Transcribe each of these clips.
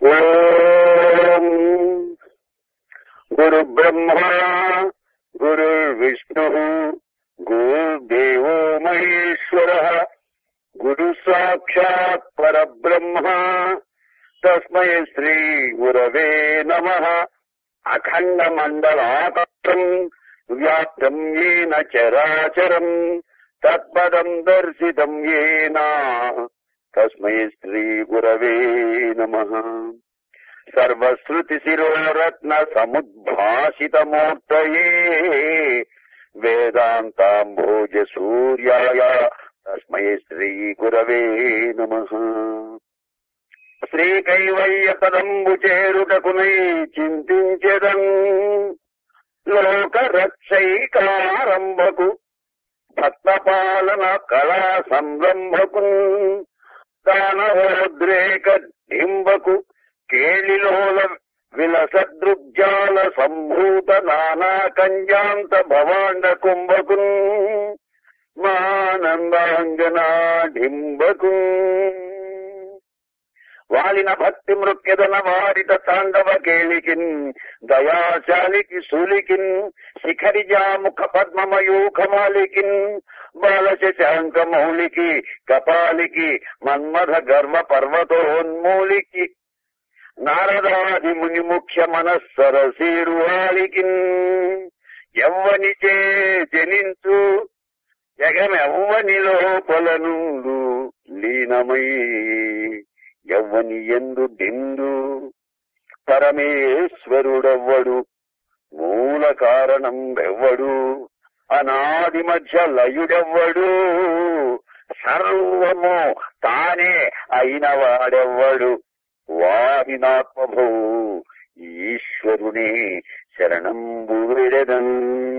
ఓం గురు బ్రహ్మ గురుర్విష్ణు గురుదేవో మహేశ్వర గురు సాక్షాత్ పరబ్రహ్మ తస్మై శ్రీ గురవే నమ అఖండ మండలాకం వ్యాప్తం ఏన చరాచరం తత్పదం దర్శితం ఏన తస్మై శ్రీ గురవే నమ సర్వశ్రుతి శిరోరత్న సముద్భాసితమూర్తయే వేదాంతాంభోజ సూర్యాయ తస్మై శ్రీ గురవే నమ శ్రీ కైవల్య పదంబు చేరుటకునై చింతించెదన్ లోక రక్షైకారంభకు భక్త పాలన కళా సంరంభకు దానవోద్రేక డింబకు కేళిలోల విలసదృగ్జాల సంభూత నానా కంజాంత భవాండ కుంభకు మానందాంజనా డింబకు వాలిన భక్తి మృక్యదన వారిత తాండవ కేళికిన్ దయాశాలికి సూలికిన్ శిఖరిజాముఖ పద్మమయూఖమాలికిన్ బాల శశాంక మౌలికి కపాలికి మన్మథ గర్వ పర్వతోన్మూలికి నారదాది ముని ముఖ్య మనస్సరసీరువాలికిన్ ఎవ్వనిచే జనించు జగమెవ్వని లోపలనుండు లీనమై ఎవ్వని ఎందు దిండు పరమేశ్వరుడెవ్వడు మూల కారణం ఎవ్వడు అనాది మధ్య లయుడెవ్వడు సర్వము తానే అయిన వాడెవ్వడు వాహినాత్మభూ ఈశ్వరుని శరణంబు విడదన్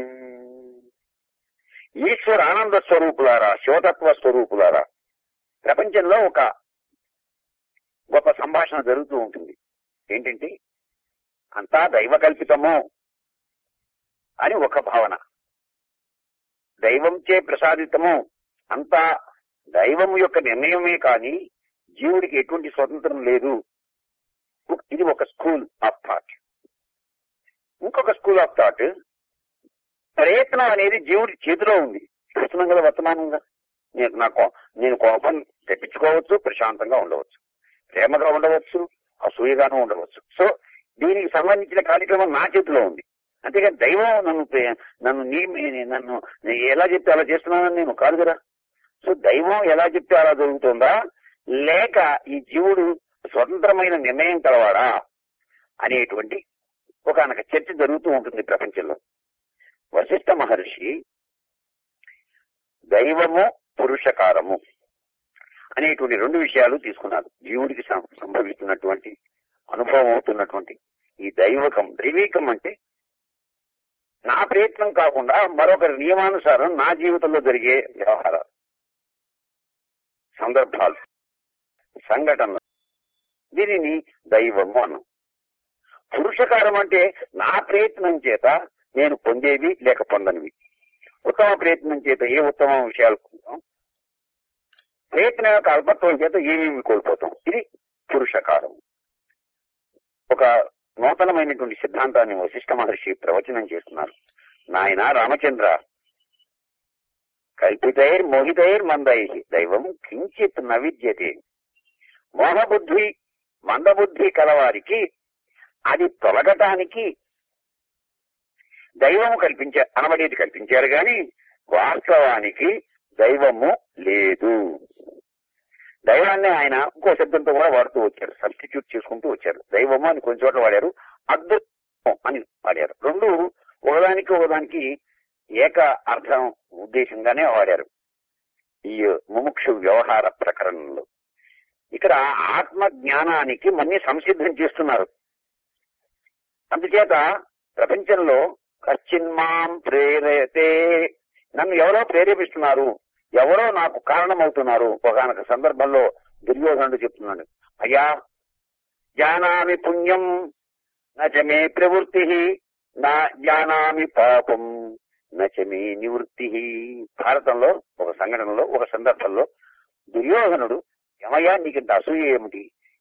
ఈశ్వర ఆనంద స్వరూపులారా శివతత్వ స్వరూపులారా ప్రపంచంలో ఒక గొప్ప సంభాషణ జరుగుతూ ఉంటుంది ఏంటంటే అంతా దైవ కల్పితము అని ఒక భావన దైవంచే ప్రసాదితము అంతా దైవం యొక్క నిర్ణయమే కాని జీవుడికి ఎటువంటి స్వతంత్రం లేదు ఇది ఒక స్కూల్ ఆఫ్ థాట్ ఇంకొక స్కూల్ ఆఫ్ థాట్ ప్రయత్నం అనేది జీవుడి చేతిలో ఉంది చూస్తున్నాం కదా వర్తమానంగా నేను నా కో- నేను కోపం తెప్పించుకోవచ్చు ప్రశాంతంగా ఉండవచ్చు ప్రేమగా ఉండవచ్చు అసూయగాను ఉండవచ్చు సో దీనికి సంబంధించిన కార్యక్రమం నా చేతిలో ఉంది అంతేగాని దైవం నన్ను ప్రే- నన్ను నీ నన్ను నేను ఎలా చెప్తే అలా చేస్తున్నానని నేను కాదు కదా సో దైవం ఎలా చెప్తే అలా జరుగుతుందా లేక ఈ జీవుడు స్వతంత్రమైన నిర్ణయం కలవాడా అనేటువంటి ఒక చర్చ జరుగుతూ ఉంటుంది ప్రపంచంలో వశిష్ఠ మహర్షి దైవము పురుషకారము అనేటువంటి రెండు విషయాలు తీసుకున్నారు జీవుడికి సం- సంభవిస్తున్నటువంటి అనుభవం అవుతున్నటువంటి ఈ దైవకం దైవికం అంటే నా ప్రయత్నం కాకుండా మరొకరి నియమానుసారం నా జీవితంలో జరిగే వ్యవహారాలు సందర్భాలు సంఘటనలు దీనిని దైవము అన్నాం పురుషకారం అంటే నా ప్రయత్నం చేత నేను పొందేవి లేక పొందనివి ఉత్తమ ప్రయత్నం చేత ఏ ఉత్తమ విషయాలు పొందాం ప్రయత్నం యొక్క అల్పత్వం చేత ఏమేమి కోల్పోతాం ఇది పురుషకారం ఒక నూతనమైనటువంటి సిద్ధాంతాన్ని వశిష్ఠ మహర్షి ప్రవచనం చేస్తున్నారు నాయన రామచంద్ర కల్పితైర్ మోహితైర్ మందై దైవం కించిత్ నవిద్యతే మోహబుద్ధి మందబుద్ధి కలవారికి అది తొలగటానికి దైవము కల్పించే అనబడేది కల్పించారు గాని వాస్తవానికి దైవము లేదు దైవాన్ని ఆయన ఇంకో శబ్దంతో కూడా వాడుతూ వచ్చారు సబ్స్టిట్యూట్ చేసుకుంటూ వచ్చారు దైవము అని కొన్ని చోట్ల వాడారు అద్భుతం అని వాడారు రెండు ఒకదానికి ఒకదానికి ఏక అర్థం ఉద్దేశంగానే వాడారు ఈ ముముక్షు వ్యవహార ప్రకరణంలో ఇక్కడ ఆత్మ జ్ఞానానికి మన్ని సంసిద్ధం చేస్తున్నారు అందుచేత ప్రపంచంలో కచ్చిన్మాం ప్రేరేతే నన్ను ఎవరో ప్రేరేపిస్తున్నారు ఎవరో నాకు కారణమవుతున్నారు ఒకనొక సందర్భంలో దుర్యోధనుడు చెప్తున్నాడు అయ్యా జానామి పుణ్యం నచమే ప్రవృత్తి నా జానామి పాపం నచమే నివృత్తి భారతంలో ఒక సంఘటనలో ఒక సందర్భంలో దుర్యోధనుడు ఏమయ్యా నీకింత అసూయ ఏమిటి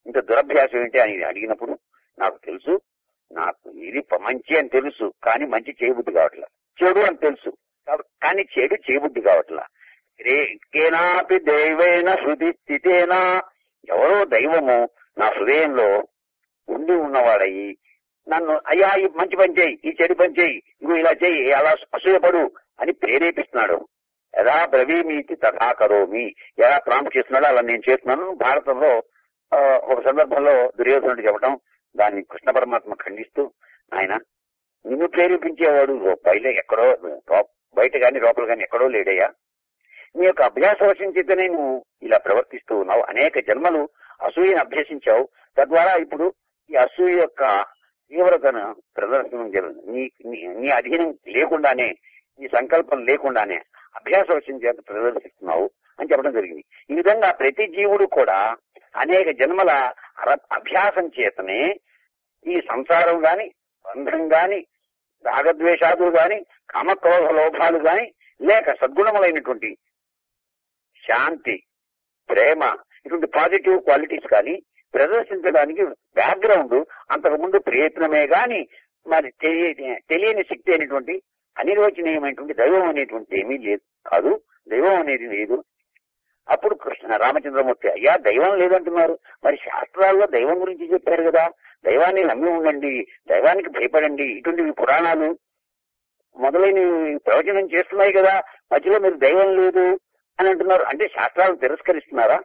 ఇంత దురభ్యాసం ఏంటి అని అడిగినప్పుడు నాకు తెలుసు నాకు ఇది ప- మంచి అని తెలుసు కానీ మంచి చేయబుద్ధి కావట్లా చెడు అని తెలుసు కాబ- కానీ చెడు చేయబుద్ధి కావట్లా రే- కేనాపి దైవైన హృది స్థితేనా ఎవరో దైవము నా హృదయంలో ఉండి ఉన్నవాడయి నన్ను అయ్యా ఈ మంచి పని చేయి ఈ చెడు పని చేయి ఇంకో ఇలా చేయి అలా అసూయపడు అని ప్రేరేపిస్తున్నాడు ఎలా బ్రవీమీతి తథా కరోమి ఎలా ప్రాంప్ట్ చేస్తున్నాడో అలా నేను చేస్తున్నాను భారతంలో ఆ, ఒక సందర్భంలో దుర్యోధనుడు చెప్పడం దాన్ని కృష్ణ పరమాత్మ ఖండిస్తూ ఆయన నిన్ను ప్రేరేపించేవాడు బయట ఎక్కడో లో- బయట గాని లోపల గాని ఎక్కడో లేడయ్యా నీ యొక్క అభ్యాస వశించితేనే నువ్వు ఇలా ప్రవర్తిస్తూ ఉన్నావు అనేక జన్మలు అసూయను అభ్యసించావు తద్వారా ఇప్పుడు ఈ అసూయ యొక్క తీవ్రతను ప్రదర్శనం జరిగింది నీ నీ- నీ అధీనం లేకుండానే నీ సంకల్పం లేకుండానే అభ్యాస వశం చేత ప్రదర్శిస్తున్నావు అని చెప్పడం జరిగింది ఈ విధంగా ప్రతి జీవుడు కూడా అనేక జన్మల అర- అభ్యాసం చేతనే ఈ సంసారం గాని బంధం గాని రాగద్వేషాదులు గాని కామక్రోధ లోభాలు గాని లేక సద్గుణములైనటువంటి శాంతి ప్రేమ ఇటువంటి పాజిటివ్ క్వాలిటీస్ కానీ ప్రదర్శించడానికి బ్యాక్గ్రౌండ్ అంతకుముందు ప్రయత్నమే గాని మరి తెలియ- తెలియని శక్తి అయినటువంటి అనిర్వచనీయమైనటువంటి దైవం అనేటువంటి ఏమీ లేదు కాదు దైవం అనేది లేదు అప్పుడు కృష్ణ రామచంద్రమూర్తి అయ్యా దైవం లేదంటున్నారు మరి శాస్త్రాల్లో దైవం గురించి చెప్పారు కదా దైవాన్ని నమ్మి ఉండండి దైవానికి భయపడండి ఇటువంటివి పురాణాలు మొదలైన ప్రవచనం చేస్తున్నాయి కదా మధ్యలో మీరు దైవం లేదు అని అంటున్నారు అంటే శాస్త్రాలను తిరస్కరిస్తున్నారా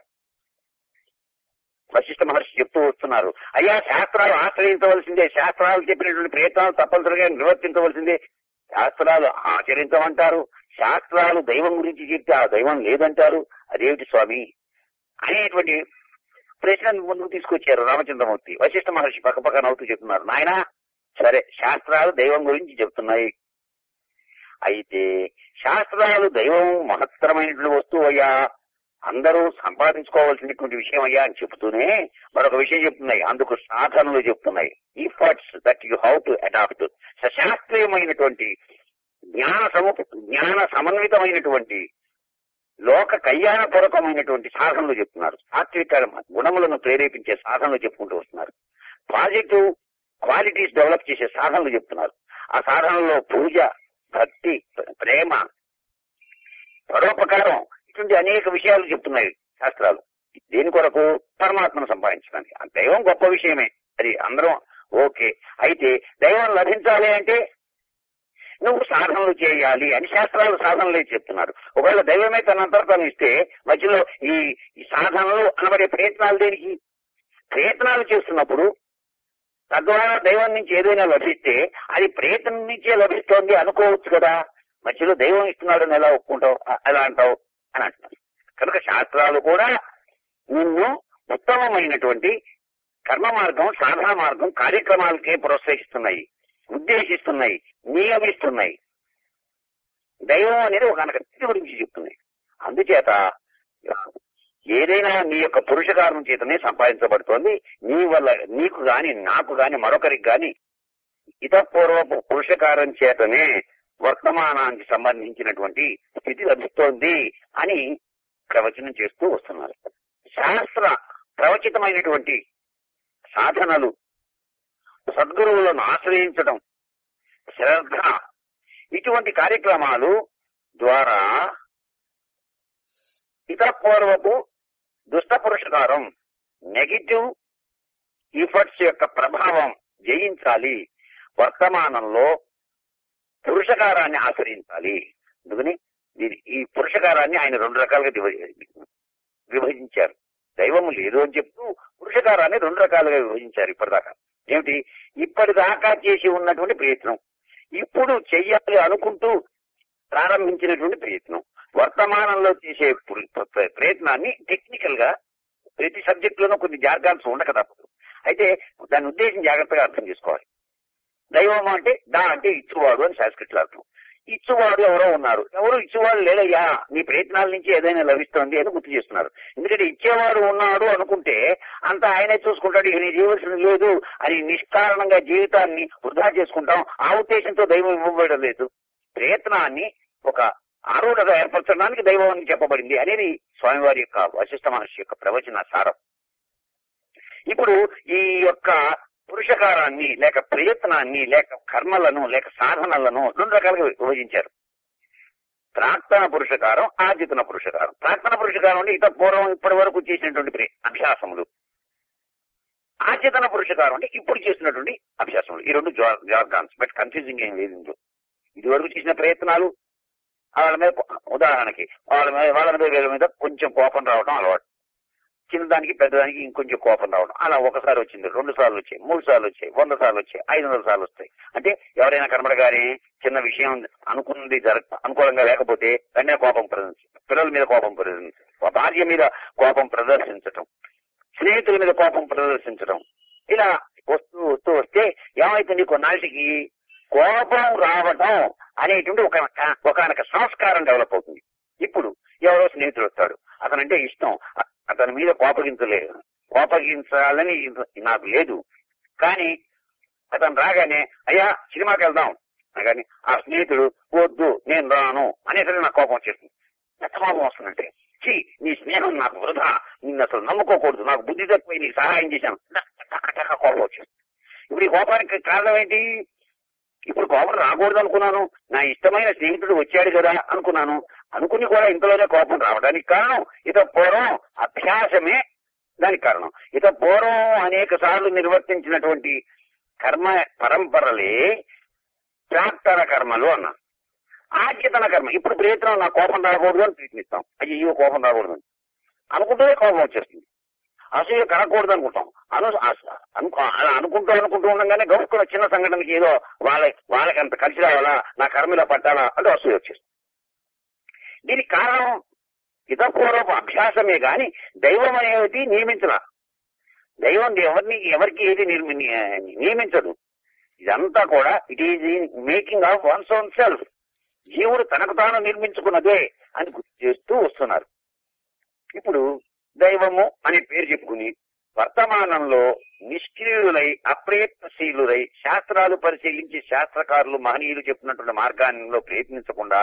వశిష్ఠ మహర్షి చెప్తూ వస్తున్నారు అయ్యా శాస్త్రాలు ఆశ్రయించవలసిందే శాస్త్రాలు చెప్పినటువంటి ప్రయత్నాలు తప్పనిసరిగా నిర్వర్తించవలసిందే శాస్త్రాలు ఆచరించమంటారు శాస్త్రాలు దైవం గురించి చెప్తే ఆ దైవం లేదంటారు అదేమిటి స్వామి అనేటువంటి ప్రశ్నను ముందుకు తీసుకొచ్చారు రామచంద్రమూర్తి వశిష్ఠ మహర్షి పక్క పక్క నవ్వుతూ చెప్తున్నారు నాయన సరే శాస్త్రాలు దైవం గురించి చెప్తున్నాయి అయితే శాస్త్రాలు దైవం మహత్తరమైనటువంటి వస్తువు అయ్యా అందరూ సంపాదించుకోవాల్సినటువంటి విషయం అయ్యా అని చెప్తూనే మరొక విషయం చెప్తున్నాయి అందుకు సాధనలు చెప్తున్నాయి efforts that you how to adapt సశాస్త్రీయమైనటువంటి జ్ఞాన సము జ్ఞాన సమన్వితమైనటువంటి లోక కళ్యాణపూర్వకమైనటువంటి సాధనలు చెప్తున్నారు సాత్విక గుణములను ప్రేరేపించే సాధనలు చెప్పుకుంటూ వస్తున్నారు పాజిటివ్ క్వాలిటీస్ డెవలప్ చేసే సాధనలు చెప్తున్నారు ఆ సాధనలో పూజ భక్తి ప్రేమ పరోపకారం ఇటువంటి అనేక విషయాలు చెప్తున్నాయి శాస్త్రాలు దేని కొరకు పరమాత్మను సంపాదించడానికి ఆ దైవం గొప్ప విషయమే అది అందరం ఓకే అయితే దైవం లభించాలి అంటే నువ్వు సాధనలు చేయాలి అని శాస్త్రాలు సాధనలే చెప్తున్నారు ఒకవేళ దైవమే తన అంతర్గతం ఇస్తే మధ్యలో ఈ ఈ సాధనలు అనబడే ప్రయత్నాలు దేనికి ప్రయత్నాలు చేస్తున్నప్పుడు తద్వారా దైవం నుంచి ఏదైనా లభిస్తే అది ప్రయత్నం నుంచే లభిస్తోంది అనుకోవచ్చు కదా మధ్యలో దైవం ఇస్తున్నాడు అని ఎలా ఒప్పుకుంటావు అ- ఎలా అంటావు అని అంటున్నారు కనుక శాస్త్రాలు కూడా నిన్ను ఉత్తమమైనటువంటి కర్మ మార్గం సాధన మార్గం కార్యక్రమాలకే ప్రోత్సహిస్తున్నాయి ఉద్దేశిస్తున్నాయి నియమిస్తున్నాయి దైవం అనేది ఒక అనగతి గురించి చెప్తున్నాయి అందుచేత ఏదైనా నీ యొక్క పురుషకారం చేతనే సంపాదించబడుతోంది నీ వల్ల నీకు గాని నాకు గాని మరొకరికి గాని ఇతపూర్వపు పురుషకారం చేతనే వర్తమానానికి సంబంధించినటువంటి స్థితి లభిస్తోంది అని ప్రవచనం చేస్తూ వస్తున్నారు శాస్త్ర ప్రవచితమైనటువంటి సాధనలు సద్గురువులను ఆశ్రయించడం శ్రద్ధ ఇటువంటి కార్యక్రమాలు ద్వారా ఇతపూర్వపు దుష్ట పురుషకారం నెగిటివ్ ఈఫర్ట్స్ యొక్క ప్రభావం జయించాలి వర్తమానంలో పురుషకారాన్ని ఆశ్రయించాలి అందుకని దీని- ఈ పురుషకారాన్ని ఆయన రెండు రకాలుగా విభజ- విభజించారు దైవము లేదు అని చెప్తూ పురుషకారాన్ని రెండు రకాలుగా విభజించారు ఇప్పటిదాకా ఏమిటి ఇప్పటిదాకా చేసి ఉన్నటువంటి ప్రయత్నం ఇప్పుడు చెయ్యాలి అనుకుంటూ ప్రారంభించినటువంటి ప్రయత్నం వర్తమానంలో చేసే ప్ర- ప్ర- ప్రయత్నాన్ని టెక్నికల్ గా ప్రతి సబ్జెక్ట్ లోనూ కొన్ని జార్గాన్స్ ఉండక తప్పదు అయితే దాని ఉద్దేశం జాగ్రత్తగా అర్థం చేసుకోవాలి దైవం అంటే దా అంటే ఇచ్చువాడు అని సంస్కృతిలో అర్థం ఇచ్చువాడు ఎవరో ఉన్నారు ఎవరు ఇచ్చేవాడు లేదయ్యా నీ ప్రయత్నాల నుంచి ఏదైనా లభిస్తోంది అని గుర్తు చేస్తున్నారు ఎందుకంటే ఇచ్చేవాడు ఉన్నాడు అనుకుంటే అంత ఆయనే చూసుకుంటాడు ఇక నీ చేయవలసింది లేదు అని నిష్కారణంగా జీవితాన్ని వృధా చేసుకుంటాం ఆ ఉద్దేశంతో దైవం ఇవ్వబడడం లేదు ప్రయత్నాన్ని ఒక ఆరుడగా ఏర్పరచడానికి దైవం అని చెప్పబడింది అనేది స్వామివారి యొక్క వశిష్ఠ మహర్షి యొక్క ప్రవచన సారం ఇప్పుడు ఈ యొక్క పురుషకారాన్ని లేక ప్రయత్నాన్ని లేక కర్మలను లేక సాధనలను రెండు రకాలుగా విభజించారు ప్రాక్తన పురుషకారం ఆర్జితన పురుషకారం ప్రాక్తన పురుషకారం అంటే ఇత పూర్వం ఇప్పటి వరకు చేసినటువంటి ప్రే- అభ్యాసములు ఆర్జితన పురుషకారం అంటే ఇప్పుడు చేసినటువంటి అభ్యాసములు ఈ రెండు జార్గాన్స్ బట్ కన్ఫ్యూజింగ్ ఏం లేదు ఇందులో ఇది వరకు చేసిన ప్రయత్నాలు వాళ్ళ మీద కో- ఉదాహరణకి వాళ్ళ మీద వాళ్ళ మీద వీళ్ళ మీద కొంచెం కోపం రావడం అలవాటు చిన్నదానికి పెద్దదానికి ఇంకొంచెం కోపం రావడం అలా ఒకసారి వచ్చింది రెండు సార్లు వచ్చాయి మూడు సార్లు వచ్చాయి వంద సార్లు వచ్చాయి ఐదు వందల సార్లు వస్తాయి అంటే ఎవరైనా కనబడగానే చిన్న విషయం అనుకున్నది జరగ అనుకూలంగా లేకపోతే వెంటనే కోపం ప్రదర్శించడం పిల్లల మీద కోపం ప్రదర్శించడం భార్య మీద కోపం ప్రదర్శించటం స్నేహితుల మీద కోపం ప్రదర్శించడం ఇలా వస్తూ వస్తూ వస్తే ఏమైతుంది కొన్నాళ్ళకి కోపం రావడం అనేటువంటి ఒక ఒకనొక సంస్కారం డెవలప్ అవుతుంది ఇప్పుడు ఎవరో స్నేహితుడు వస్తాడు అతనంటే ఇష్టం అ- అతని మీద కోపగించలేదు కోపగించాలని నాకు లేదు కానీ అతను రాగానే అయ్యా సినిమాకి వెళ్దాం కానీ ఆ స్నేహితుడు వద్దు నేను రాను అనేసరికి నాకు కోపం వచ్చేస్తుంది ఎంత కోపం వస్తుందంటే ఛీ నీ స్నేహం నాకు వృధా నిన్ను అసలు నమ్ముకోకూడదు నాకు బుద్ధి తక్కువ నీకు సహాయం చేశాను టక టక కోపం వచ్చేస్తుంది ఇప్పుడు ఈ కోపానికి కారణం ఏంటి ఇప్పుడు కోపం రాకూడదు అనుకున్నాను నా ఇష్టమైన స్నేహితుడు వచ్చాడు కదా అనుకున్నాను అనుకుని కూడా ఇంతలోనే కోపం రావడానికి కారణం ఇత పూర్వం అభ్యాసమే దానికి కారణం ఇత పూర్వం అనేక సార్లు నిర్వర్తించినటువంటి కర్మ పరంపరలే ప్రాక్తన కర్మలు అన్నా ఆర్జితన కర్మ ఇప్పుడు ప్రయత్నం నా కోపం రాకూడదు అని ప్రయత్నిస్తాం అయ్యో కోపం రాకూడదు అని అనుకుంటూనే కోపం వచ్చేస్తుంది అసూయ కనకూడదు అనుకుంటాం అను అస- అనుకో అలా అనుకుంటూ అనుకుంటూ ఉండగానే గౌక్కున్న చిన్న సంఘటనకి ఏదో వాళ్ళ వాళ్ళకి అంత కలిసి రావాలా నా కర్మలో పట్టాలా అంటే అసూయ వచ్చేస్తుంది దీనికి కారణం ఇతపూర్వపు అభ్యాసమే గాని దైవం అనేది నియమించరా దైవం ఎవరిని ఎవరికి ఏది నిర్మి నియమించదు ఇదంతా కూడా it is making of one's own self జీవుడు తనకు తాను నిర్మించుకున్నదే అని గుర్తు చేస్తూ వస్తున్నారు ఇప్పుడు దైవము అనే పేరు చెప్పుకుని వర్తమానంలో నిష్క్రియులై అప్రయత్నశీలులై శాస్త్రాలు పరిశీలించి శాస్త్రకారులు మహనీయులు చెప్పినటువంటి మార్గాల్లో ప్రయత్నించకుండా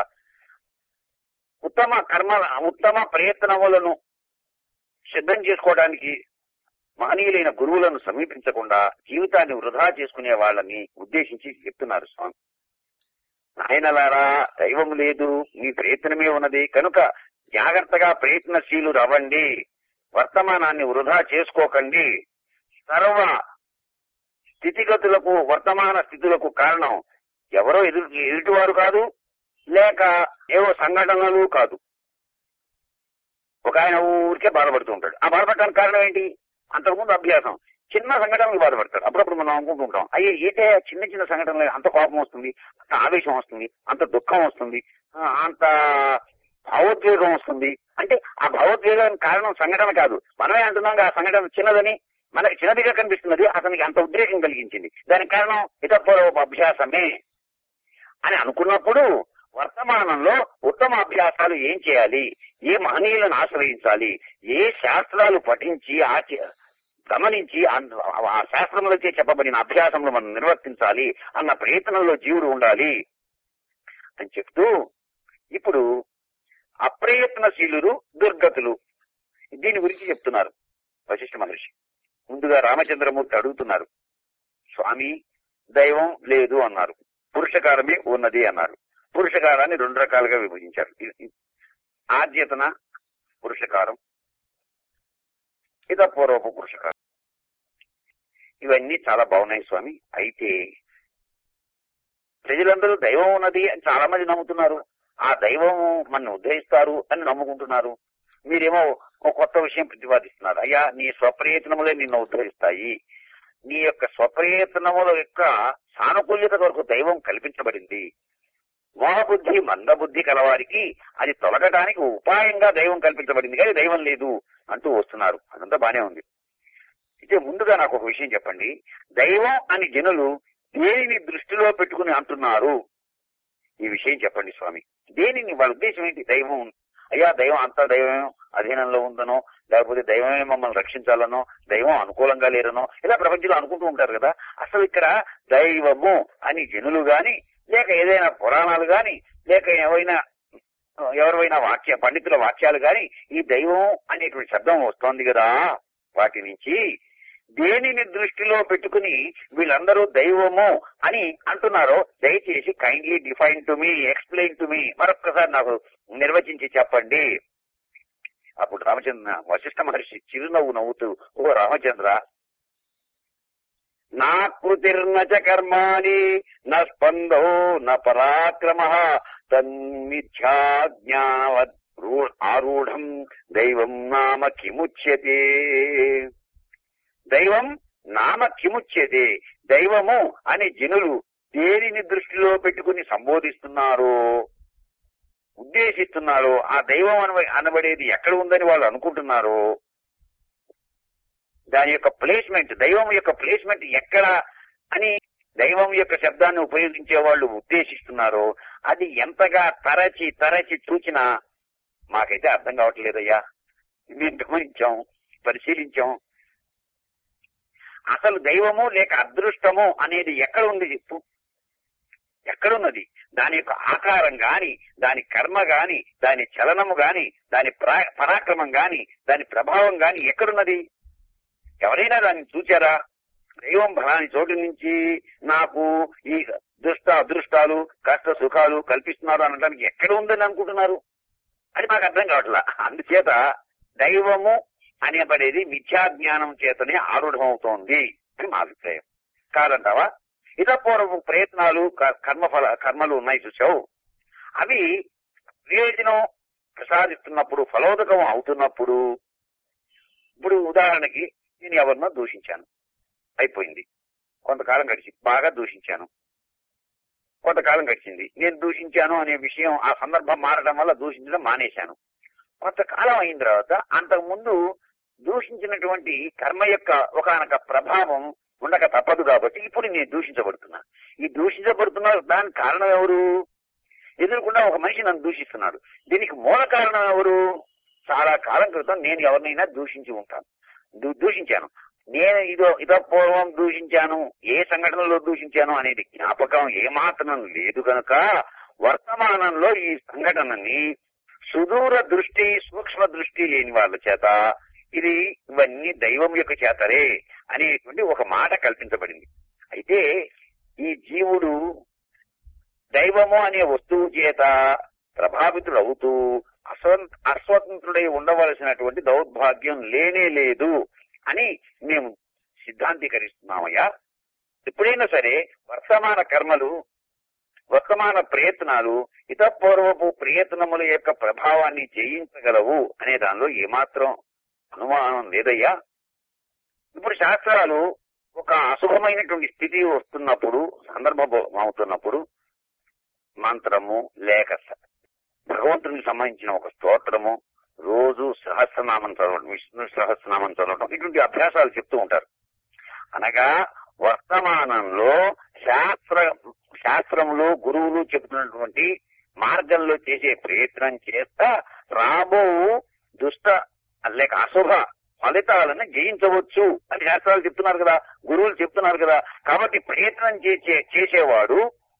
ఉత్తమ కర్మ ఉత్తమ ప్రయత్నములను సిద్ధం చేసుకోవడానికి మహనీయులైన గురువులను సమీపించకుండా జీవితాన్ని వృధా చేసుకునే వాళ్ళని ఉద్దేశించి చెప్తున్నారు స్వామి నాయనలారా దైవం లేదు మీ ప్రయత్నమే ఉన్నది కనుక జాగ్రత్తగా ప్రయత్నశీలు రవ్వండి వర్తమానాన్ని వృధా చేసుకోకండి సర్వ స్థితిగతులకు వర్తమాన స్థితులకు కారణం ఎవరో ఎదురు ఎదుటివారు కాదు లేక ఏవో సంఘటనలు కాదు ఒక ఆయన ఊరికే బాధపడుతూ ఉంటాడు ఆ బాధపడటానికి కారణం ఏంటి అంతకుముందు అభ్యాసం చిన్న సంఘటనలు బాధపడతాడు అప్పుడప్పుడు మనం అనుకుంటూ ఉంటాం అయ్యే ఏంటే చిన్న చిన్న సంఘటనలు అంత కోపం వస్తుంది అంత ఆవేశం వస్తుంది అంత దుఃఖం వస్తుంది ఆ, అంత భావోద్వేగం వస్తుంది అంటే ఆ భావోద్వేగానికి కారణం సంఘటన కాదు మనమే అంటున్నాం ఆ సంఘటన చిన్నదని మనకి చిన్నదిగా కనిపిస్తున్నది అతనికి అంత ఉద్రేకం కలిగించింది దానికి కారణం ఇతపూర్వపు అభ్యాసమే అని అనుకున్నప్పుడు వర్తమానంలో ఉత్తమ అభ్యాసాలు ఏం చేయాలి ఏ మహనీయులను ఆశ్రయించాలి ఏ శాస్త్రాలు పఠించి ఆచ గమనించి అన్- ఆ శాస్త్రములచే చెప్పబడిన అభ్యాసములు మనం నిర్వర్తించాలి అన్న ప్రయత్నంలో జీవుడు ఉండాలి అని చెప్తూ ఇప్పుడు అప్రయత్నశీలురు దుర్గతులు దీని గురించి చెప్తున్నారు వశిష్ఠ మహర్షి ముందుగా రామచంద్రమూర్తి అడుగుతున్నారు స్వామి దైవం లేదు అన్నారు పురుషకారమే ఉన్నది అన్నారు పురుషకారాన్ని రెండు రకాలుగా విభజించారు ఇ- ఇ- ఆద్యతన పురుషకారం ఇతపూర్వపు పురుషకారం ఇవన్నీ చాలా బాగున్నాయి స్వామి అయితే ప్రజలందరూ దైవం ఉన్నది అని చాలా మంది నమ్ముతున్నారు ఆ దైవం మన ఉద్ధరిస్తారు అని నమ్ముకుంటున్నారు మీరేమో ఒక కొత్త విషయం ప్రతిపాదిస్తున్నారు అయ్యా నీ స్వప్రయత్నములే నిన్ను ఉద్ధరిస్తాయి నీ యొక్క స్వప్రయత్నముల యొక్క సానుకూల్యత కొరకు దైవం కల్పించబడింది మోహబుద్ధి మందబుద్ధి కలవారికి అది తొలగడానికి ఉపాయంగా దైవం కల్పించబడింది కానీ దైవం లేదు అంటూ వస్తున్నారు అదంతా బానే ఉంది అయితే ముందుగా నాకు ఒక విషయం చెప్పండి దైవం అని జనులు దేనిని దృష్టిలో పెట్టుకుని అంటున్నారు ఈ విషయం చెప్పండి స్వామి దేనిని వాళ్ళ ఉద్దేశం ఏంటి దైవం అయ్యా దైవం అంతా దైవం అధీనంలో ఉందనో లేకపోతే దైవమే మమ్మల్ని రక్షించాలనో దైవం అనుకూలంగా లేరనో ఇలా ప్రపంచంలో అనుకుంటూ ఉంటారు కదా అసలు ఇక్కడ దైవము అని జనులు గాని లేక ఏదైనా పురాణాలు గాని లేక ఏవైనా ఎవరైనా వాక్య పండితుల వాక్యాలు గాని ఈ దైవం అనేటువంటి శబ్దం వస్తోంది కదా వాటి నుంచి దేనిని దృష్టిలో పెట్టుకుని వీళ్ళందరూ దైవము అని అంటున్నారో దయచేసి kindly define to me explain to me మరొక్కసారి నాకు నిర్వచించి చెప్పండి అప్పుడు రామచంద్ర వశిష్ఠ మహర్షి చిరునవ్వు నవ్వుతూ ఓ రామచంద్ర నా కృతిర్న చ కర్మాణి న స్పందో న పరాక్రమ తన్మిథ్యాజ్ఞానవద్ ఆరూఢం దైవం నామ కిముచ్యతే దైవం నామ కిముచ్యతే దైవము అని జనులు దేనిని దృష్టిలో పెట్టుకుని సంబోధిస్తున్నారో ఉద్దేశిస్తున్నారో ఆ దైవం అనబ అనబడేది ఎక్కడ ఉందని వాళ్ళు అనుకుంటున్నారో దాని యొక్క ప్లేస్మెంట్ దైవం యొక్క ప్లేస్మెంట్ ఎక్కడ అని దైవం యొక్క శబ్దాన్ని ఉపయోగించే వాళ్ళు ఉద్దేశిస్తున్నారో అది ఎంతగా తరచి తరచి చూచినా మాకైతే అర్థం కావట్లేదయ్యా మేము గమనించాం పరిశీలించాం అసలు దైవము లేక అదృష్టము అనేది ఎక్కడ ఉంది చెప్పు ఎక్కడున్నది దాని యొక్క ఆకారం గాని దాని కర్మ గాని దాని చలనము గాని దాని ప్రా- పరాక్రమం గాని దాని ప్రభావం గాని ఎక్కడున్నది ఎవరైనా దాన్ని చూచారా దైవం ఫలాని చోటు నుంచి నాకు ఈ దుష్ట అదృష్టాలు కష్ట సుఖాలు కల్పిస్తున్నారు అనడానికి ఎక్కడ ఉందని అనుకుంటున్నారు అది మాకు అర్థం కావట్లా అందుచేత దైవము అనేబడేది మిథ్యాజ్ఞానం చేతనే ఆరూఢమవుతోంది అని మా అభిప్రాయం కాదంటావా ఇతపూర్వపు ప్రయత్నాలు క- కర్మఫల కర్మలు ఉన్నాయి చూసావు అవి ప్రయోజనం ప్రసాదిస్తున్నప్పుడు ఫలోదకం అవుతున్నప్పుడు ఇప్పుడు ఉదాహరణకి నేను ఎవరినో దూషించాను అయిపోయింది కొంతకాలం గడిచి బాగా దూషించాను కొంతకాలం గడిచింది నేను దూషించాను అనే విషయం ఆ సందర్భం మారడం వల్ల దూషించడం మానేశాను కొంతకాలం అయిన తర్వాత అంతకు ముందు దూషించినటువంటి కర్మ యొక్క ఒకనొక ప్రభావం ఉండక తప్పదు కాబట్టి ఇప్పుడు నేను దూషించబడుతున్నా ఈ దూషించబడుతున్న దానికి కారణం ఎవరు ఎదురుకుండా ఒక మనిషి నన్ను దూషిస్తున్నాడు దీనికి మూల కారణం ఎవరు చాలా కాలం క్రితం నేను ఎవరినైనా దూషించి ఉంటాను దూ- దూషించాను నేను ఇదో ఇదో పూర్వం దూషించాను ఏ సంఘటనలో దూషించాను అనేది జ్ఞాపకం ఏమాత్రం లేదు కనుక వర్తమానంలో ఈ సంఘటనని సుదూర దృష్టి సూక్ష్మ దృష్టి లేని వాళ్ళ చేత ఇది ఇవన్నీ దైవం యొక్క చేతరే అనేటువంటి ఒక మాట కల్పించబడింది అయితే ఈ జీవుడు దైవము అనే వస్తువు చేత ప్రభావితుడు అవుతూ అస్వ- అస్వతంత్రుడై ఉండవలసినటువంటి దౌర్భాగ్యం లేనే లేదు అని మేము సిద్ధాంతీకరిస్తున్నామయ్యా ఎప్పుడైనా సరే వర్తమాన కర్మలు వర్తమాన ప్రయత్నాలు ఇతపూర్వపు ప్రయత్నముల యొక్క ప్రభావాన్ని జయించగలవు అనే దానిలో ఏమాత్రం అనుమానం లేదయ్యా ఇప్పుడు శాస్త్రాలు ఒక అశుభమైనటువంటి స్థితి వస్తున్నప్పుడు సందర్భం అవుతున్నప్పుడు మంత్రము లేక స- భగవంతునికి సంబంధించిన ఒక స్తోత్రము రోజు సహస్రనామం చదవడం విష్ణు సహస్రనామం చదవడం ఇటువంటి అభ్యాసాలు చెప్తూ ఉంటారు అనగా వర్తమానంలో శాస్త్ర శాస్త్రములు గురువులు చెబుతున్నటువంటి మార్గంలో చేసే ప్రయత్నం చేస్తా రాబో దుష్ట లేక అశుభ ఫలితాలను జయించవచ్చు అని శాస్త్రాలు చెప్తున్నారు కదా గురువులు చెప్తున్నారు కదా కాబట్టి ప్రయత్నం చేసే చేసేవాడు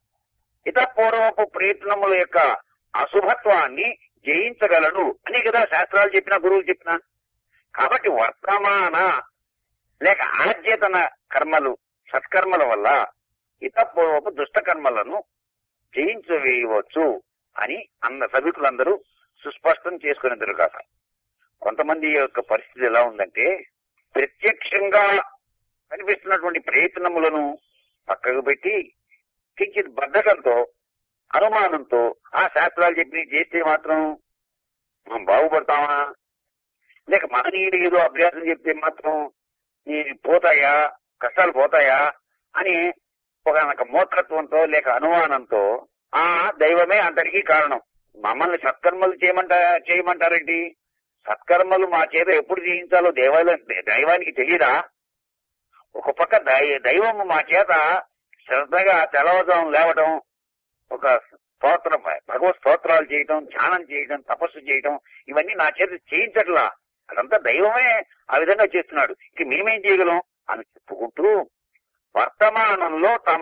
ఇతపూర్వపు ప్రయత్నముల యొక్క అశుభత్వాన్ని జయించగలడు అని కదా శాస్త్రాలు చెప్పిన గురువులు చెప్పిన కాబట్టి వర్తమాన లేక ఆద్యతన కర్మలు సత్కర్మల వల్ల ఇతపూర్వపు దుష్ట కర్మలను జయించవేయవచ్చు అని అన్న సభికులందరూ సుస్పష్టం చేసుకునేందుకు కాక కొంతమంది యొక్క పరిస్థితి ఎలా ఉందంటే ప్రత్యక్షంగా కనిపిస్తున్నటువంటి ప్రయత్నములను పక్కకు పెట్టి కించిత్ బద్ధకంతో అనుమానంతో ఆ శాస్త్రాలు చెప్పి చేస్తే మాత్రం మనం బాగుపడతామా లేక మహనీయుడు ఏదో అభ్యాసం చెప్తే మాత్రం ఈ పోతాయా కష్టాలు పోతాయా అని ఒక మూర్ఖత్వంతో లేక అనుమానంతో ఆ దైవమే అందరికీ కారణం మమ్మల్ని సత్కర్మలు చేయమంట చేయమంటారేంటి సత్కర్మలు మా చేత ఎప్పుడు చేయించాలో దేవాలయం దైవానికి తెలియదా ఒక పక్క దై- దైవము మా చేత శ్రద్ధగా తెలవడం లేవటం ఒక స్తోత్రం భగవత్ స్తోత్రాలు చేయటం ధ్యానం చేయటం తపస్సు చేయటం ఇవన్నీ నా చేత చేయించట్లా అదంతా దైవమే ఆ విధంగా చేస్తున్నాడు ఇక మేమేం చేయగలం అని చెప్పుకుంటూ వర్తమానంలో తమ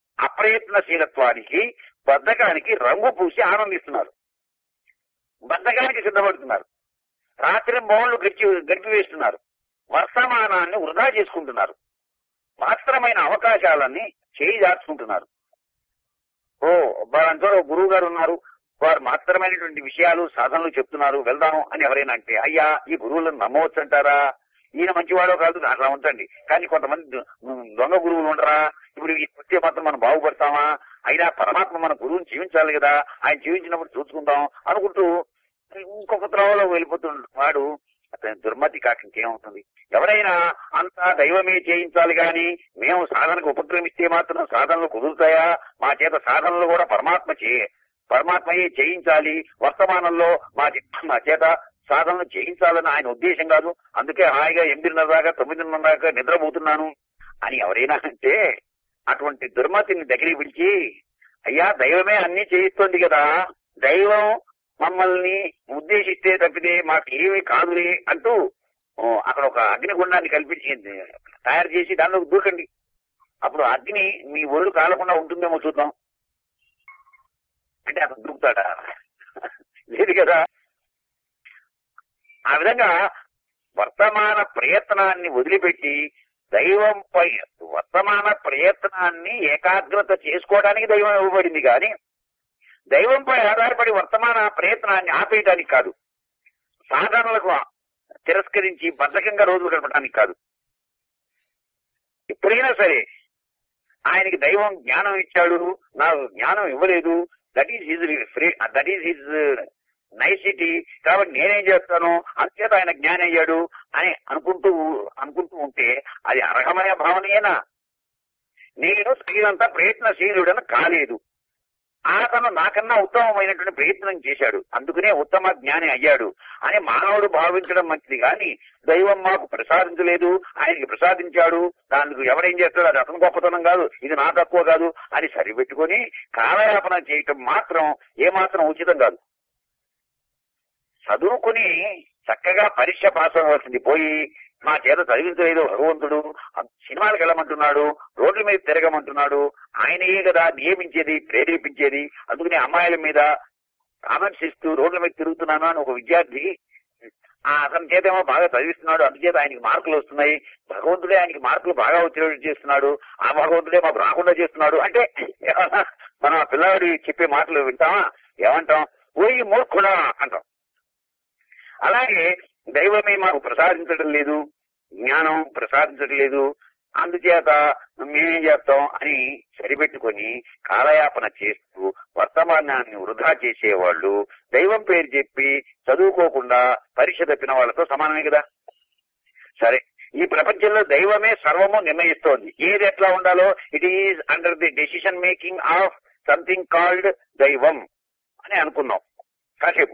అప్రయత్నశీలత్వానికి బద్ధకానికి రంగు పూసి ఆనందిస్తున్నారు బద్ధకానికి సిద్ధపడుతున్నారు రాత్రి మౌళ్ళు గడిచి గడిపి వేస్తున్నారు వర్తమానాన్ని వృధా చేసుకుంటున్నారు మాత్రమైన అవకాశాలన్నీ చేయి దాచుకుంటున్నారు ఓ వాళ్ళంతా గురువు గారు ఉన్నారు వారు మాత్రమైనటువంటి విషయాలు సాధనలు చెప్తున్నారు వెళ్దాము అని ఎవరైనా అంటే అయ్యా ఈ గురువులను నమ్మవచ్చు అంటారా ఈయన మంచివాడో కాదు అట్లా ఉంచండి కానీ కొంతమంది దొ- దొంగ గురువులు ఉండరా ఇప్పుడు ఈ వస్తే మాత్రం మనం బాగుపడతామా అయినా పరమాత్మ మన గురువుని జీవించాలి కదా ఆయన జీవించినప్పుడు చూసుకుందాం అనుకుంటూ ఇంకొక త్రోవలో వెళ్ళిపోతున్న వాడు అతని దుర్మతి కాక ఇంకేమవుతుంది ఎవరైనా అంతా దైవమే చేయించాలి గాని మేము సాధనకు ఉపక్రమిస్తే మాత్రం సాధనలు కుదురుతాయా మా చేత సాధనలు కూడా పరమాత్మ చే పరమాత్మయే చేయించాలి వర్తమానంలో మా చే- మా చేత సాధనలు చేయించాలని ఆయన ఉద్దేశం కాదు అందుకే హాయిగా ఎనిమిదిన్నర దాకా తొమ్మిదిన్నర దాకా నిద్రపోతున్నాను అని ఎవరైనా అంటే అటువంటి దుర్మతిని దగ్గరికి పిలిచి అయ్యా దైవమే అన్ని చేయిస్తోంది కదా దైవం మమ్మల్ని ఉద్దేశిస్తే తప్పితే మాకు ఏమీ కాదులే అంటూ ఓ, అక్కడ ఒక అగ్నిగుండాన్ని కల్పించింది తయారు చేసి దానిలోకి దూకండి అప్పుడు అగ్ని మీ ఒళ్ళు కాలకుండా ఉంటుందేమో చూద్దాం అంటే అతను దూకుతాడా లేదు కదా ఆ విధంగా వర్తమాన ప్రయత్నాన్ని వదిలిపెట్టి దైవంపై వర్తమాన ప్రయత్నాన్ని ఏకాగ్రత చేసుకోవడానికి దైవం ఇవ్వబడింది కానీ దైవంపై ఆధారపడి వర్తమాన ప్రయత్నాన్ని ఆపేయడానికి కాదు సాధనలకు తిరస్కరించి బద్ధకంగా రోజులు గడపడానికి కాదు ఎప్పుడైనా సరే ఆయనకి దైవం జ్ఞానం ఇచ్చాడు నాకు జ్ఞానం ఇవ్వలేదు that is his free that is his nicety కాబట్టి నేనేం చేస్తాను అంతేత ఆయన జ్ఞానం అయ్యాడు అని అనుకుంటూ అనుకుంటూ ఉంటే అది అర్హమైన భావనేనా నేను స్త్రీలంతా ప్రయత్నశీలుడని కాలేదు అతను నాకన్నా ఉత్తమమైనటువంటి ప్రయత్నం చేశాడు అందుకనే ఉత్తమ జ్ఞాని అయ్యాడు అని మానవుడు భావించడం మంచిది కానీ దైవం మాకు ప్రసాదించలేదు ఆయనకి ప్రసాదించాడు దానికి ఎవరేం చేస్తాడు అది అతను గొప్పతనం కాదు ఇది నా తక్కువ కాదు అని సరిపెట్టుకొని కాలయాపన చేయటం మాత్రం ఏమాత్రం ఉచితం కాదు చదువుకుని చక్కగా పరీక్ష పాస్ అవ్వాల్సింది పోయి మా చేత చదివించలేదు భగవంతుడు సినిమాలకు వెళ్ళమంటున్నాడు రోడ్ల మీద తిరగమంటున్నాడు ఆయనయే కదా నియమించేది ప్రేరేపించేది అందుకని అమ్మాయిల మీద కామెంట్స్ ఇస్తూ రోడ్ల మీద తిరుగుతున్నాను అని ఒక విద్యార్థి ఆ అతని చేతేమో బాగా చదివిస్తున్నాడు అందుచేత ఆయనకి మార్కులు వస్తున్నాయి భగవంతుడే ఆయనకి మార్కులు బాగా వచ్చేటట్టు చేస్తున్నాడు ఆ భగవంతుడే మాకు రాకుండా చేస్తున్నాడు అంటే ఏమన్నా మనం ఆ పిల్లవాడి చెప్పే మాటలు వింటామా ఏమంటాం ఓయి మూర్ఖుడా అంటాం అలాగే దైవమే మాకు ప్రసాదించడం లేదు జ్ఞానం ప్రసాదించడం లేదు అందుచేత మేమేం చేస్తాం అని సరిపెట్టుకొని కాలయాపన చేస్తూ వర్తమానాన్ని వృధా చేసేవాళ్ళు దైవం పేరు చెప్పి చదువుకోకుండా పరీక్ష తప్పిన వాళ్ళతో సమానమే కదా సరే ఈ ప్రపంచంలో దైవమే సర్వము నిర్ణయిస్తోంది ఏది ఎట్లా ఉండాలో it is under the decision making of something called దైవం అని అనుకున్నాం కాసేపు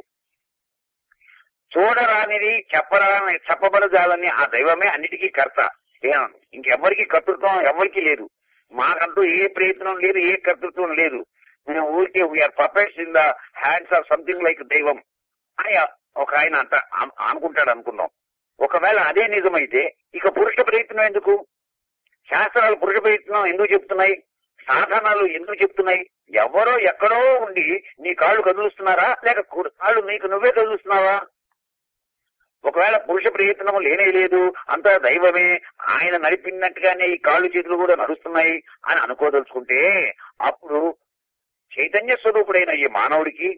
చూడరానిది చెప్పరాని చెప్పబడజాలని ఆ దైవమే అన్నిటికీ కర్త ఏం ఇంకెవ్వరికి కర్తృత్వం ఎవరికి లేదు మాకంటూ ఏ ప్రయత్నం లేదు ఏ కర్తృత్వం లేదు మేము ఊరికే we are puppets in the hands of something like దైవం అని ఒక ఆయన అంట అను- అనుకుంటాడు అనుకుందాం ఒకవేళ అదే నిజమైతే ఇక పురుష ప్రయత్నం ఎందుకు శాస్త్రాలు పురుష ప్రయత్నం ఎందుకు చెప్తున్నాయి సాధనాలు ఎందుకు చెప్తున్నాయి ఎవరో ఎక్కడో ఉండి నీ కాళ్ళు కదులుస్తున్నారా లేక కు- కాళ్ళు నీకు నువ్వే కదులుస్తున్నావా ఒకవేళ పురుష ప్రయత్నము లేనే లేదు అంతా దైవమే ఆయన నడిపినట్టుగానే ఈ కాళ్ళు చేతులు కూడా నడుస్తున్నాయి అని అనుకోదలుచుకుంటే అప్పుడు చైతన్య స్వరూపుడైన ఈ మానవుడికి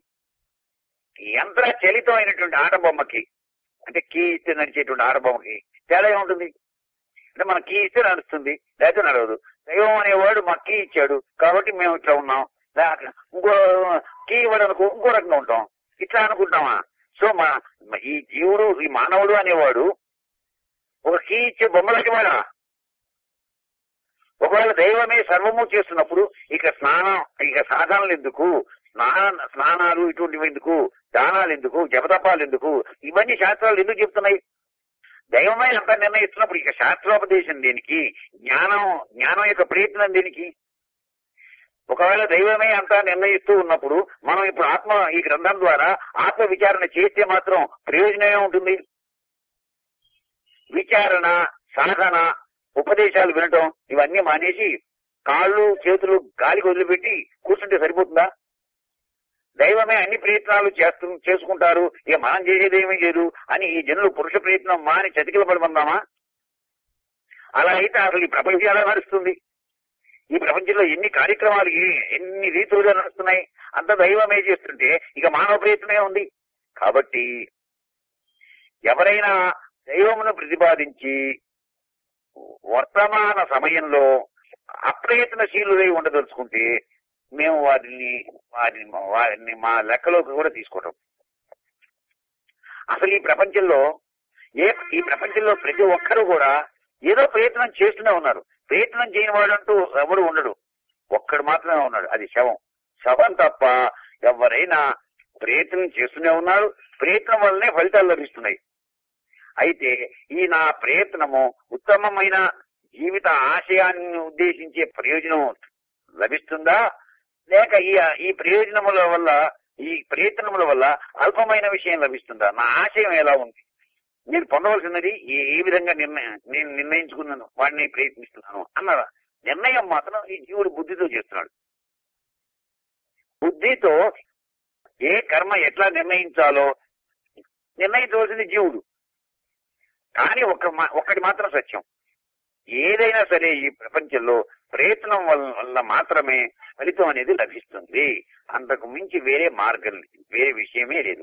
యంత్ర చలితమైనటువంటి ఆటబొమ్మకి అంటే కీ ఇస్తే నడిచేటువంటి ఆటబొమ్మకి తేడా ఏముంటుంది అంటే మన కీ ఇస్తే నడుస్తుంది లేకపోతే నడవదు దైవం అనేవాడు మాకు కీ ఇచ్చాడు కాబట్టి మేము ఇట్లా ఉన్నాం లేక ఇంకో కీ ఇవ్వడం అనుకో ఇంకో రకంగా ఉంటాం ఇట్లా అనుకుంటామా సో మా మా- ఈ జీవుడు ఈ మానవుడు అనేవాడు ఒక కీ ఇచ్చే బొమ్మలకి వాడా ఒకవేళ దైవమే సర్వము చేస్తున్నప్పుడు ఇక స్నానం ఇక సాధనలు ఎందుకు స్నాన స్నానాలు ఇటువంటివి ఎందుకు దానాలు ఎందుకు జపతపాలు ఎందుకు ఇవన్నీ శాస్త్రాలు ఎందుకు చెప్తున్నాయి దైవమే అంత నిర్ణయిస్తున్నప్పుడు ఇక శాస్త్రోపదేశం దేనికి జ్ఞానం జ్ఞానం యొక్క ప్రయత్నం దేనికి ఒకవేళ దైవమే అంతా నిర్ణయిస్తూ ఉన్నప్పుడు మనం ఇప్పుడు ఆత్మ ఈ గ్రంథం ద్వారా ఆత్మ విచారణ చేస్తే మాత్రం ప్రయోజనం ఏముంటుంది విచారణ సాధన ఉపదేశాలు వినటం ఇవన్నీ మానేసి కాళ్ళు చేతులు గాలికి వదిలిపెట్టి కూర్చుంటే సరిపోతుందా దైవమే అన్ని ప్రయత్నాలు చేస్తూ చేసుకుంటారు ఇక మనం చేసేది ఏమీ లేదు అని ఈ జనులు పురుష ప్రయత్నం మాని చతికిల పడమందామా అలా అయితే అసలు ఈ ప్రపంచం ఎలా నడుస్తుంది ఈ ప్రపంచంలో ఎన్ని కార్యక్రమాలు ఏ- ఎన్ని రీతులుగా నడుస్తున్నాయి అంత దైవమే చేస్తుంటే ఇక మానవ ప్రయత్నమే ఉంది కాబట్టి ఎవరైనా దైవమును ప్రతిపాదించి వర్తమాన సమయంలో అప్రయత్నశీలుడై ఉండదలుచుకుంటే మేము వారిని వారిని వారిని మా లెక్కలోకి కూడా తీసుకోవటం అసలు ఈ ప్రపంచంలో ఏ ఈ ప్రపంచంలో ప్రతి ఒక్కరు కూడా ఏదో ప్రయత్నం చేస్తూనే ఉన్నారు ప్రయత్నం చేయని వాడు అంటూ ఎవడు ఉండడు ఒక్కడు మాత్రమే ఉన్నాడు అది శవం శవం తప్ప ఎవరైనా ప్రయత్నం చేస్తూనే ఉన్నారు ప్రయత్నం వల్లనే ఫలితాలు లభిస్తున్నాయి అయితే ఈ నా ప్రయత్నము ఉత్తమమైన జీవిత ఆశయాన్ని ఉద్దేశించే ప్రయోజనం లభిస్తుందా లేక ఈ ఈ ప్రయోజనముల వల్ల ఈ ప్రయత్నముల వల్ల అల్పమైన విషయం లభిస్తుందా నా ఆశయం ఎలా ఉంది నేను పొందవలసినది ఏ ఏ విధంగా నిర్ణయం నేను నిర్ణయించుకున్నాను వాడిని ప్రయత్నిస్తున్నాను అన్న నిర్ణయం మాత్రం ఈ జీవుడు బుద్ధితో చేస్తున్నాడు బుద్ధితో ఏ కర్మ ఎట్లా నిర్ణయించాలో నిర్ణయించవలసింది జీవుడు కానీ ఒక మా- ఒక్కటి మాత్రం సత్యం ఏదైనా సరే ఈ ప్రపంచంలో ప్రయత్నం వల్ల వల్ల మాత్రమే ఫలితం అనేది లభిస్తుంది అంతకు మించి వేరే మార్గం లేదు. వేరే విషయమే లేదు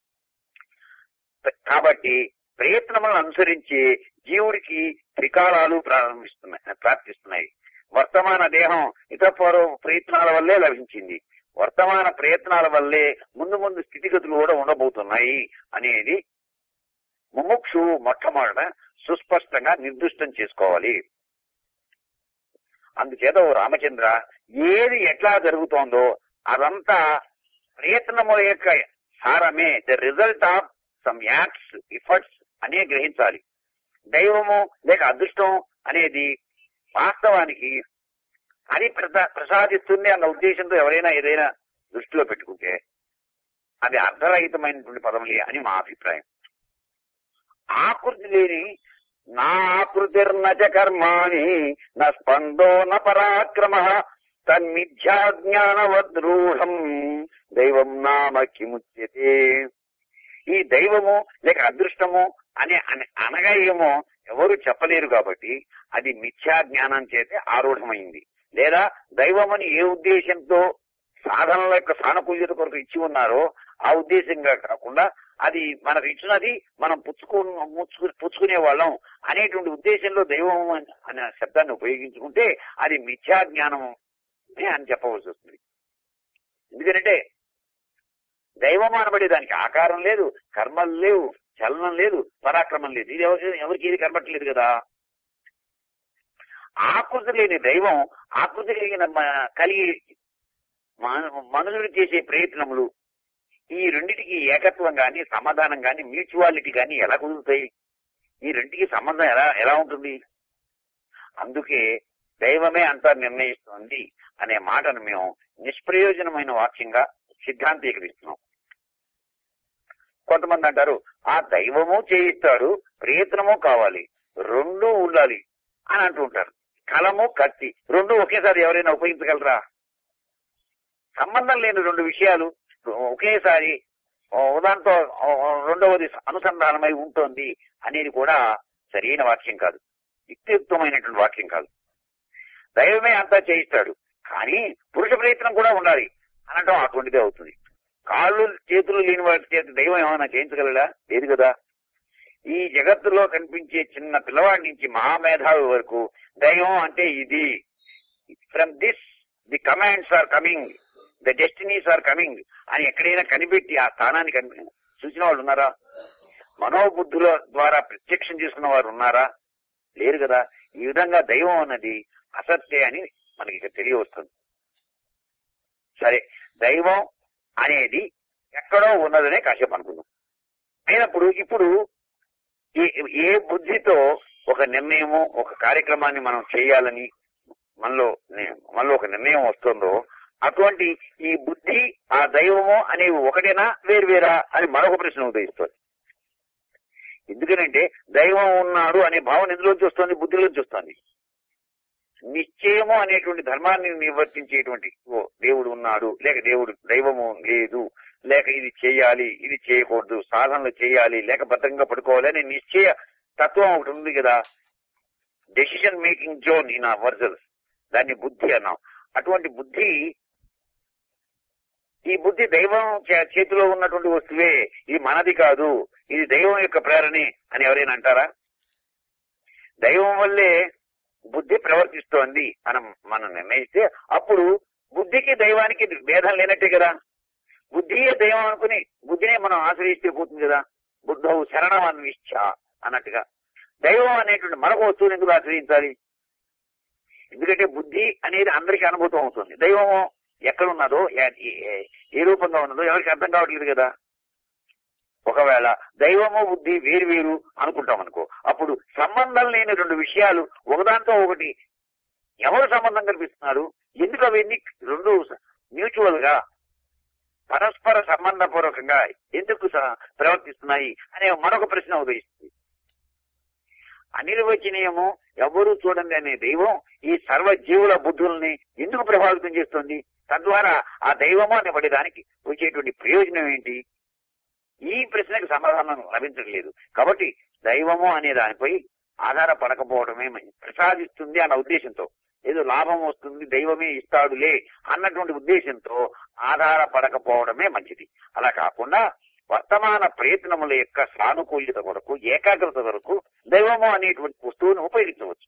కాబట్టి ప్రయత్నములను అనుసరించి జీవుడికి త్రికాలాలు ప్రారంభిస్తున్నాయి ప్రాప్తిస్తున్నాయి వర్తమాన దేహం ఇతపూర్వ ప్రయత్నాల వల్లే లభించింది వర్తమాన ప్రయత్నాల వల్లే ముందు ముందు స్థితిగతులు కూడా ఉండబోతున్నాయి అనేది ముముక్షు మొట్టమొదట సుస్పష్టంగా నిర్దిష్టం చేసుకోవాలి అందుచేత ఓ రామచంద్ర ఏది ఎట్లా జరుగుతోందో అదంతా ప్రయత్నముల యొక్క సారమే the result of some acts efforts అనే గ్రహించాలి దైవము లేక అదృష్టం అనేది వాస్తవానికి అది ప్రసా- ప్రసాదిస్తుంది అన్న ఉద్దేశంతో ఎవరైనా ఏదైనా దృష్టిలో పెట్టుకుంటే అది అర్ధరహితమైనటువంటి పదములే అని మా అభిప్రాయం ఆకృతి లేని నా ఆకృతిర్నచ కర్మాణి న స్పందో న పరాక్రమ తన్మిథ్యాజ్ఞానవద్రూఢం దైవం నామ కిముచ్యతే ఈ దైవము లేక అదృష్టము అనే అనే- అనగా ఏమో ఎవరు చెప్పలేరు కాబట్టి అది మిథ్యా జ్ఞానం చేతే ఆరూఢమైంది లేదా దైవమని ఏ ఉద్దేశంతో సాధనల యొక్క సానుకూల్యత కొరకు ఇచ్చి ఉన్నారో ఆ ఉద్దేశంగా కాకుండా అది మనకు ఇచ్చినది మనం పుచ్చుకు ముచ్చుకు- పుచ్చుకునే వాళ్ళం అనేటువంటి ఉద్దేశంలో దైవం అనే- అనే శబ్దాన్ని ఉపయోగించుకుంటే అది మిథ్యా జ్ఞానం అని చెప్పవలసి వస్తుంది ఎందుకంటే దైవం అనబడే దానికి ఆకారం లేదు కర్మలు లేవు చలనం లేదు పరాక్రమం లేదు ఇది ఎవరికి ఎవరికి ఇది కనబట్టలేదు కదా ఆకృతి లేని దైవం ఆకృతి కలిగిన మ- కలిగి మన- మనుషులు చేసే ప్రయత్నములు ఈ రెండిటికి ఏకత్వం గాని సమాధానం గాని మ్యూచువాలిటీ గాని ఎలా కుదురుతాయి ఈ రెండిటికి సంబంధం ఎలా ఎలా ఉంటుంది అందుకే దైవమే అంతా నిర్ణయిస్తోంది అనే మాటను మేము నిష్ప్రయోజనమైన వాక్యంగా సిద్ధాంతీకరిస్తున్నాం కొంతమంది అంటారు ఆ దైవము చేయిస్తాడు ప్రయత్నము కావాలి రెండు ఉండాలి అని అంటూ ఉంటారు కలము కత్తి రెండు ఒకేసారి ఎవరైనా ఉపయోగించగలరా సంబంధం లేని రెండు విషయాలు ఒకేసారి ఉదాంతో రెండవది అనుసంధానమై ఉంటుంది అనేది కూడా సరైన వాక్యం కాదు యుక్తియుక్తమైనటువంటి వాక్యం కాదు దైవమే అంతా చేయిస్తాడు కానీ పురుష ప్రయత్నం కూడా ఉండాలి అనటం అటువంటిదే అవుతుంది కాళ్ళు చేతులు లేని వాటి చేత దైవం ఏమైనా చేయించగలడా లేదు కదా ఈ జగత్తులో కనిపించే చిన్న పిల్లవాడి నుంచి మహామేధావి వరకు దైవం అంటే ఇది from this the commands are coming the destinies are coming అని ఎక్కడైనా కనిపెట్టి ఆ స్థానాన్ని కనిపి చూసిన వాళ్ళు ఉన్నారా మనోబుద్ధుల ద్వారా ప్రత్యక్షం చేసుకున్న వారు ఉన్నారా లేరు కదా ఈ విధంగా దైవం అన్నది అసత్తే అని మనకి ఇక తెలియవస్తుంది సరే దైవం అనేది ఎక్కడో ఉన్నదనే కాసేపు అనుకుందాం అయినప్పుడు ఇప్పుడు ఏ- ఏ బుద్ధితో ఒక నిర్ణయము ఒక కార్యక్రమాన్ని మనం చేయాలని మనలో నే- మనలో ఒక నిర్ణయం వస్తుందో అటువంటి ఈ బుద్ధి ఆ దైవము అనేవి ఒకటేనా వేరువేరా అని మరొక ప్రశ్న ఉదయిస్తుంది ఎందుకనంటే దైవం ఉన్నాడు అనే భావన ఎందులోంచి వస్తుంది బుద్ధిలోంచి వస్తుంది నిశ్చయము అనేటువంటి ధర్మాన్ని నిర్వర్తించేటువంటి ఓ దేవుడు ఉన్నాడు లేక దేవుడు దైవము లేదు లేక ఇది చేయాలి ఇది చేయకూడదు సాధనలు చేయాలి లేక భద్రంగా పడుకోవాలి అనే నిశ్చయ తత్వం ఒకటి ఉంది కదా డెసిషన్ మేకింగ్ జోన్ ఇన్ ఆ వర్జల్స్ దాన్ని బుద్ధి అన్నాం అటువంటి బుద్ధి ఈ బుద్ధి దైవం చే- చేతిలో ఉన్నటువంటి వస్తువే ఇది మనది కాదు ఇది దైవం యొక్క ప్రేరణే అని ఎవరైనా అంటారా దైవం వల్లే బుద్ధి ప్రవర్తిస్తోంది మనం మనం నిర్ణయిస్తే అప్పుడు బుద్ధికి దైవానికి భేదం లేనట్టే కదా బుద్ధియే దైవం అనుకుని బుద్ధినే మనం ఆశ్రయిస్తే పోతుంది కదా బుద్ధవు శరణం అన్విష్ట అన్నట్టుగా దైవం అనేటువంటి మరొక వస్తువుని ఎందుకు ఆశ్రయించాలి ఎందుకంటే బుద్ధి అనేది అందరికీ అనుభూతం అవుతుంది దైవము ఎక్కడ ఉన్నదో ఏ- ఏ- ఏ రూపంగా ఉన్నదో ఎవరికి అర్థం కావట్లేదు కదా ఒకవేళ దైవము బుద్ధి వేరు వేరు అనుకుంటాం అనుకో అప్పుడు సంబంధం లేని రెండు విషయాలు ఒకదాంతో ఒకటి ఎవరు సంబంధం కల్పిస్తున్నారు ఎందుకు అవన్నీ రెండు మ్యూచువల్ గా పరస్పర సంబంధపూర్వకంగా ఎందుకు స- ప్రవర్తిస్తున్నాయి అనే మరొక ప్రశ్న ఉదయిస్తుంది అనిర్వచనీయము ఎవరు చూడండి అనే దైవం ఈ సర్వ జీవుల బుద్ధుల్ని ఎందుకు ప్రభావితం చేస్తుంది తద్వారా ఆ దైవము అనబడే దానికి వచ్చేటువంటి ప్రయోజనం ఏంటి ఈ ప్రశ్నకు సమాధానం లభించట్లేదు కాబట్టి దైవము అనే దానిపై ఆధారపడకపోవడమే మంచి- ప్రసాదిస్తుంది అన్న ఉద్దేశంతో ఏదో లాభం వస్తుంది దైవమే ఇస్తాడులే అన్నటువంటి ఉద్దేశంతో ఆధారపడకపోవడమే మంచిది అలా కాకుండా వర్తమాన ప్రయత్నముల యొక్క సానుకూల్యత కొరకు ఏకాగ్రత కొరకు దైవము అనేటువంటి వస్తువును ఉపయోగించవచ్చు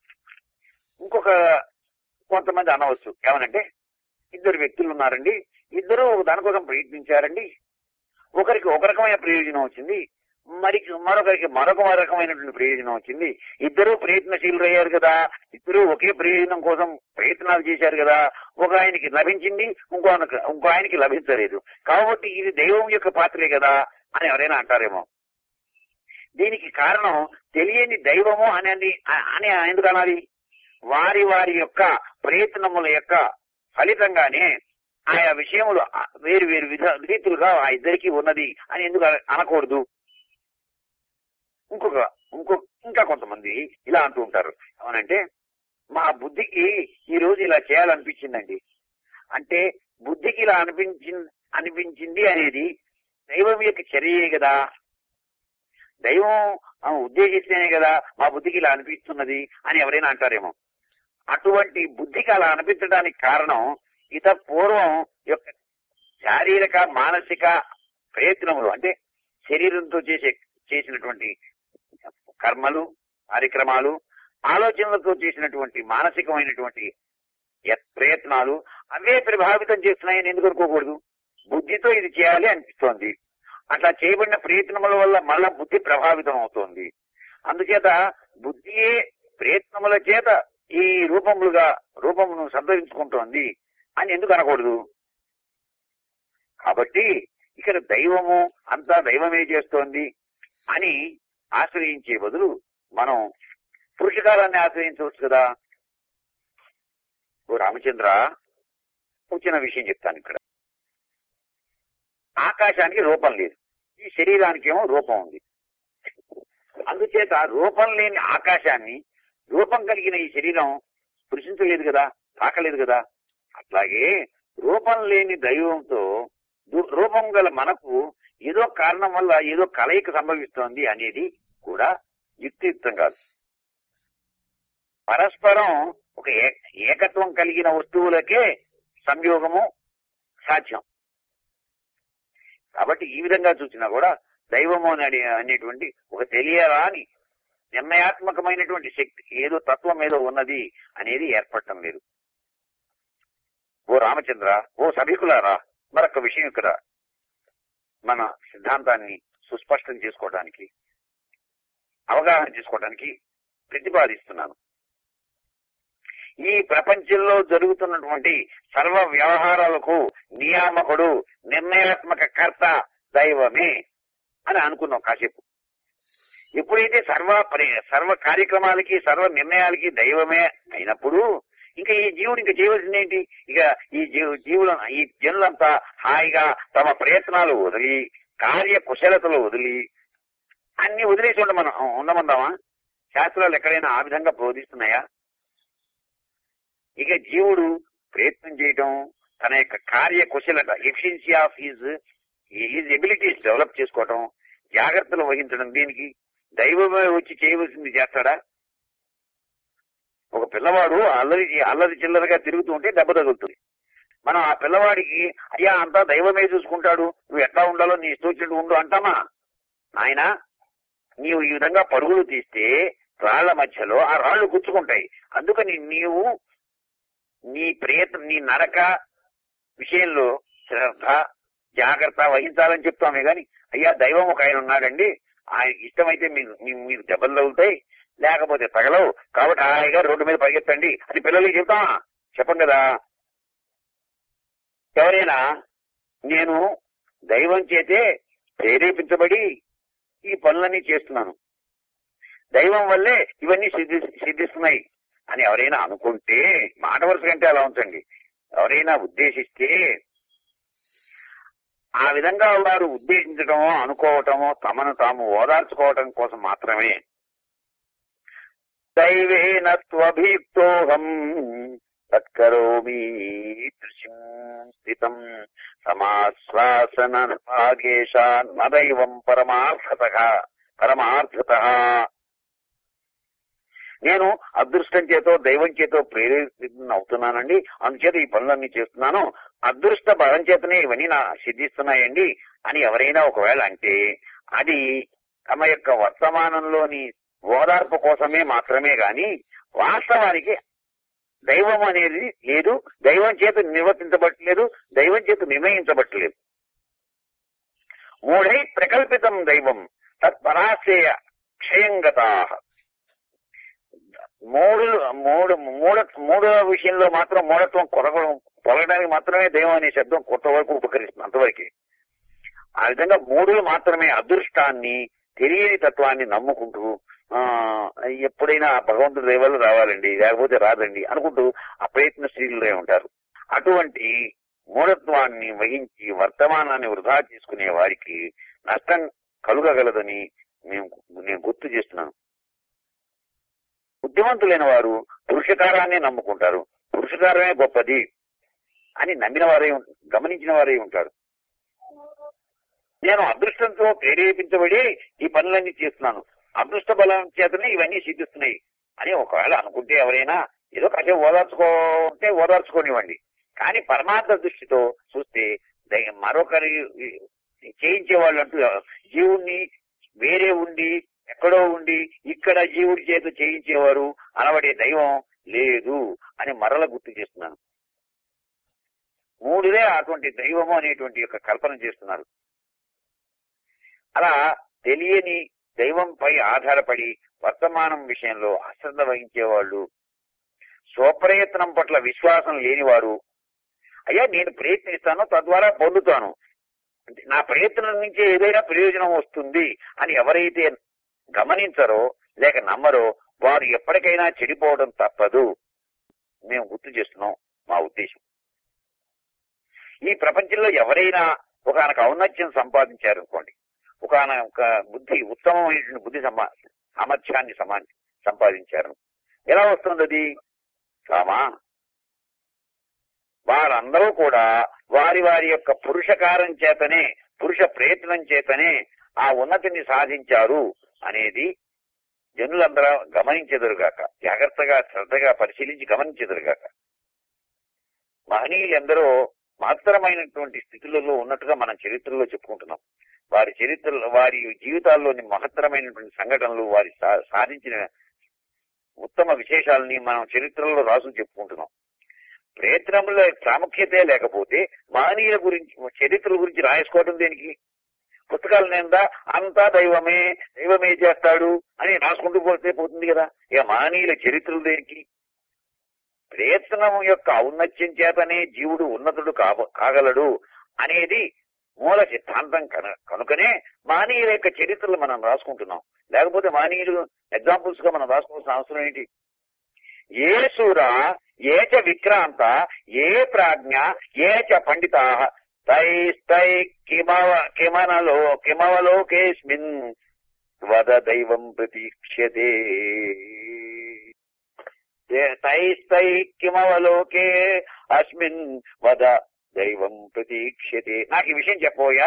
ఇంకొక కొంతమంది అనవచ్చు ఏమనంటే ఇద్దరు వ్యక్తులు ఉన్నారండి ఇద్దరు ఒక దానికోసం ప్రయత్నించారండి ఒకరికి ఒక రకమైన ప్రయోజనం వచ్చింది మరి మరొకరికి మరొక రకమైనటువంటి ప్రయోజనం వచ్చింది ఇద్దరు ప్రయత్నశీలురు అయ్యారు కదా ఇద్దరు ఒకే ప్రయోజనం కోసం ప్రయత్నాలు చేశారు కదా ఒక ఆయనకి లభించింది ఇంకో ఆయనకి- ఇంకో ఆయనకి లభించలేదు కాబట్టి ఇది దైవం యొక్క పాత్రే కదా అని ఎవరైనా అంటారేమో దీనికి కారణం తెలియని దైవము అని అని ఎందుకు అనాలి వారి వారి యొక్క ప్రయత్నముల యొక్క ఫలితంగానే ఆయా విషయములు ఆ వేరు వేరు విధ రీతులుగా ఆ ఇద్దరికి ఉన్నది అని ఎందుకు అన- అనకూడదు ఇంకొక ఇంకో ఇంకా కొంతమంది ఇలా అంటూ ఉంటారు ఏమనంటే మా బుద్ధికి ఈ రోజు ఇలా చేయాలనిపించిందండి అంటే బుద్ధికి ఇలా అనిపించింది అనిపించింది అనేది దైవం యొక్క చర్యే కదా దైవం ఆ, ఉద్దేశిస్తేనే కదా మా బుద్ధికి ఇలా అనిపిస్తున్నది అని ఎవరైనా అంటారేమో అటువంటి బుద్ధికి అలా అనిపించడానికి కారణం ఇత పూర్వం యొక్క శారీరక మానసిక ప్రయత్నములు అంటే శరీరంతో చేసే చేసినటువంటి కర్మలు కార్యక్రమాలు ఆలోచనలతో చేసినటువంటి మానసికమైనటువంటి యత్- ప్రయత్నాలు అవే ప్రభావితం చేస్తున్నాయని ఎందుకు అనుకోకూడదు బుద్ధితో ఇది చేయాలి అనిపిస్తోంది అట్లా చేయబడిన ప్రయత్నముల వల్ల మళ్ళా బుద్ధి ప్రభావితం అవుతోంది అందుచేత బుద్ధియే ప్రయత్నముల చేత ఈ రూపములుగా రూపమును సంతరించుకుంటోంది అని ఎందుకు అనకూడదు కాబట్టి ఇక్కడ దైవము అంతా దైవమే చేస్తోంది అని ఆశ్రయించే బదులు మనం పురుషకారాన్ని ఆశ్రయించవచ్చు కదా ఓ రామచంద్ర ఒక చిన్న విషయం చెప్తాను ఇక్కడ ఆకాశానికి రూపం లేదు ఈ శరీరానికి ఏమో రూపం ఉంది అందుచేత రూపం లేని ఆకాశాన్ని రూపం కలిగిన ఈ శరీరం స్పృశించలేదు కదా తాకలేదు కదా అట్లాగే రూపం లేని దైవంతో దు- రూపం గల మనకు ఏదో కారణం వల్ల ఏదో కలయిక సంభవిస్తోంది అనేది కూడా యుక్తియుక్తం కాదు పరస్పరం ఒక ఏ- ఏకత్వం కలిగిన వస్తువులకే సంయోగము సాధ్యం కాబట్టి ఈ విధంగా చూసినా కూడా దైవము అని అనేటువంటి ఒక తెలియరాని నిర్ణయాత్మకమైనటువంటి శక్తి ఏదో తత్వం ఏదో ఉన్నది అనేది ఏర్పడటం లేదు ఓ రామచంద్ర ఓ సభికులారా మరొక విషయం ఇక్కడ మన సిద్ధాంతాన్ని సుస్పష్టం చేసుకోవడానికి అవగాహన చేసుకోవడానికి ప్రతిపాదిస్తున్నాను ఈ ప్రపంచంలో జరుగుతున్నటువంటి సర్వ వ్యవహారాలకు నియామకుడు నిర్ణయాత్మక కర్త దైవమే అని అనుకున్నాం కాసేపు ఎప్పుడైతే సర్వ పరి- సర్వ కార్యక్రమాలకి సర్వ నిర్ణయాలకి దైవమే అయినప్పుడు ఇంకా ఈ జీవుడు ఇంకా చేయవలసింది ఏంటి ఇక ఈ జీవు జీవుల ఈ జనులంతా హాయిగా తమ ప్రయత్నాలు వదిలి కార్య కుశలతలు వదిలి అన్ని వదిలేసి ఉండమన ఉండమందామా శాస్త్రాలు ఎక్కడైనా ఆ విధంగా బోధిస్తున్నాయా ఇక జీవుడు ప్రయత్నం చేయటం తన యొక్క కార్య కుశలత efficiency of his his abilities develop చేసుకోవటం జాగ్రత్తలు వహించడం దీనికి దైవమే వచ్చి చేయవలసింది చేస్తాడా ఒక పిల్లవాడు అల్లరి అల్లరి చిల్లరగా తిరుగుతూ ఉంటే దెబ్బ తగులుతుంది మనం ఆ పిల్లవాడికి అయ్యా అంతా దైవమే చూసుకుంటాడు నువ్వు ఎట్లా ఉండాలో నీ ఇష్టం వచ్చినట్టు ఉండు అంటామా నాయనా నీవు ఈ విధంగా పరుగులు తీస్తే రాళ్ల మధ్యలో ఆ రాళ్లు గుచ్చుకుంటాయి అందుకని నీవు నీ ప్రయత్నం నీ నడక విషయంలో శ్రద్ధ జాగ్రత్త వహించాలని చెప్తామే గాని అయ్యా దైవం ఒక ఆయన ఉన్నాడండి ఆయన ఇష్టమైతే మీరు మీ- మీకు దెబ్బలు తగులుతాయి లేకపోతే తగలవు కాబట్టి హాయిగా రోడ్డు మీద పరిగెత్తండి అది పిల్లలకి చెప్తామా చెప్పం కదా ఎవరైనా నేను దైవం చేతే ప్రేరేపించబడి ఈ పనులన్నీ చేస్తున్నాను దైవం వల్లే ఇవన్నీ సిద్ధి సిద్ధిస్తున్నాయి అని ఎవరైనా అనుకుంటే మాట వరుస కంటే అలా ఉంచండి ఎవరైనా ఉద్దేశిస్తే ఆ విధంగా వారు ఉద్దేశించటమో అనుకోవటమో తమను తాము ఓదార్చుకోవటం కోసం మాత్రమే దైవేన త్వభీప్తోహం తత్కరోమి దృశ్యం స్థితం సమాశ్వాసన భాగేశాన్ నదైవం పరమార్థత పరమార్థత నేను అదృష్టం చేతో దైవం చేతో ప్రేరేపిత అవుతున్నానండి అందుచేత ఈ పనులన్నీ చేస్తున్నాను అదృష్ట బలం చేతనే ఇవన్నీ నా సిద్ధిస్తున్నాయండి అని ఎవరైనా ఒకవేళ అంటే అది తమ యొక్క వర్తమానంలోని ఓదార్పు కోసమే మాత్రమే గాని వాస్తవానికి దైవం అనేది లేదు దైవం చేత నిర్వర్తించబట్టలేదు దైవం చేత నిర్ణయించబట్టలేదు మూఢై ప్రకల్పితం దైవం తత్పరాశయ క్షయంగతా మూడు మూడు మూడ మూడో విషయంలో మాత్రం మూఢత్వం కొరగ పొలగడానికి మాత్రమే దైవం అనే శబ్దం కొంతవరకు ఉపకరిస్తుంది అంతవరకే ఆ విధంగా మూడు మాత్రమే అదృష్టాన్ని తెలియని తత్వాన్ని నమ్ముకుంటూ ఆ ఎప్పుడైనా భగవంతుడి దైవాలు రావాలండి లేకపోతే రాదండి అనుకుంటూ అప్రయత్నశీలులై ఉంటారు అటువంటి మూఢత్వాన్ని వహించి వర్తమానాన్ని వృధా చేసుకునే వారికి నష్టం కలుగగలదని మేము నేను గుర్తు చేస్తున్నాను బుద్ధిమంతులైన వారు పురుషకారాన్ని నమ్ముకుంటారు పురుషకారమే గొప్పది అని నమ్మిన వారే ఉం- గమనించిన వారే ఉంటారు నేను అదృష్టంతో ప్రేరేపించబడి ఈ పనులన్నీ చేస్తున్నాను అదృష్ట బలం చేతనే ఇవన్నీ సిద్ధిస్తున్నాయి అని ఒకవేళ అనుకుంటే ఎవరైనా ఏదో కాసేపు ఓదార్చుకుంటే ఓదార్చుకోనివ్వండి కానీ పరమార్థ దృష్టితో చూస్తే దై- మరొకరి చేయించే వాళ్ళు అంటూ జీవుణ్ణి వేరే ఉండి ఎక్కడో ఉండి ఇక్కడ జీవుడి చేత చేయించేవారు అనబడే దైవం లేదు అని మరల గుర్తు చేస్తున్నాను మూడుదే అటువంటి దైవము అనేటువంటి యొక్క కల్పన చేస్తున్నారు అలా తెలియని దైవంపై ఆధారపడి వర్తమానం విషయంలో అశ్రద్ధ వహించే వాళ్ళు స్వప్రయత్నం పట్ల విశ్వాసం లేనివారు అయ్యా నేను ప్రయత్నిస్తాను తద్వారా పొందుతాను అంటే నా ప్రయత్నం నుంచి ఏదైనా ప్రయోజనం వస్తుంది అని ఎవరైతే గమనించరో లేక నమ్మరో వారు ఎప్పటికైనా చెడిపోవడం తప్పదు మేము గుర్తు చేస్తున్నాం మా ఉద్దేశం ఈ ప్రపంచంలో ఎవరైనా ఒకనొక ఔన్నత్యం సంపాదించారు అనుకోండి ఒకనొక బుద్ధి ఉత్తమమైనటువంటి బుద్ధి సమా సామర్థ్యాన్ని సమా సంపాదించారు ఎలా వస్తుంది అది కామా వారందరూ కూడా వారి వారి యొక్క పురుషకారం చేతనే పురుష ప్రయత్నం చేతనే ఆ ఉన్నతిని సాధించారు అనేది జనులందరూ గమనించెదరుగాక జాగ్రత్తగా శ్రద్ధగా పరిశీలించి గమనించెదరుగాక మహనీయులందరూ మహత్తరమైనటువంటి స్థితులలో ఉన్నట్టుగా మనం చరిత్రలో చెప్పుకుంటున్నాం వారి చరిత్రలో వారి జీవితాల్లోని మహత్తరమైనటువంటి సంఘటనలు వారి సా- సాధించిన ఉత్తమ విశేషాలని మనం చరిత్రలో రాసులు చెప్పుకుంటున్నాం ప్రయత్నంలో ప్రాముఖ్యతే లేకపోతే మహనీయుల గురించి చరిత్రల గురించి రాసుకోవడం దేనికి పుస్తకాల నిందా అంతా దైవమే దైవమే చేస్తాడు అని రాసుకుంటూ పోతే పోతుంది కదా ఇక మహనీయుల చరిత్రలు దేనికి ప్రయత్నం యొక్క ఔన్నత్యం చేతనే జీవుడు ఉన్నతుడు కాబ కాగలడు అనేది మూల సిద్ధాంతం కన- కనుకనే మహనీయుల యొక్క చరిత్రలు మనం రాసుకుంటున్నాం లేకపోతే మహనీయులు ఎగ్జాంపుల్స్ గా మనం రాసుకోవాల్సిన అవసరం ఏంటి ఏ సూర ఏ చ విక్రాంత ఏ ప్రాజ్ఞ ఏ చ పండిత తైస్తై కిమవ కిమనలో కిమవలోకేస్మిన్ వద దైవం ప్రతీక్ష్యతే ఏ- తైస్తై కిమవలోకే అస్మిన్ వద దైవం ప్రతీక్ష్యతే నాకు ఈ విషయం చెప్పబోయా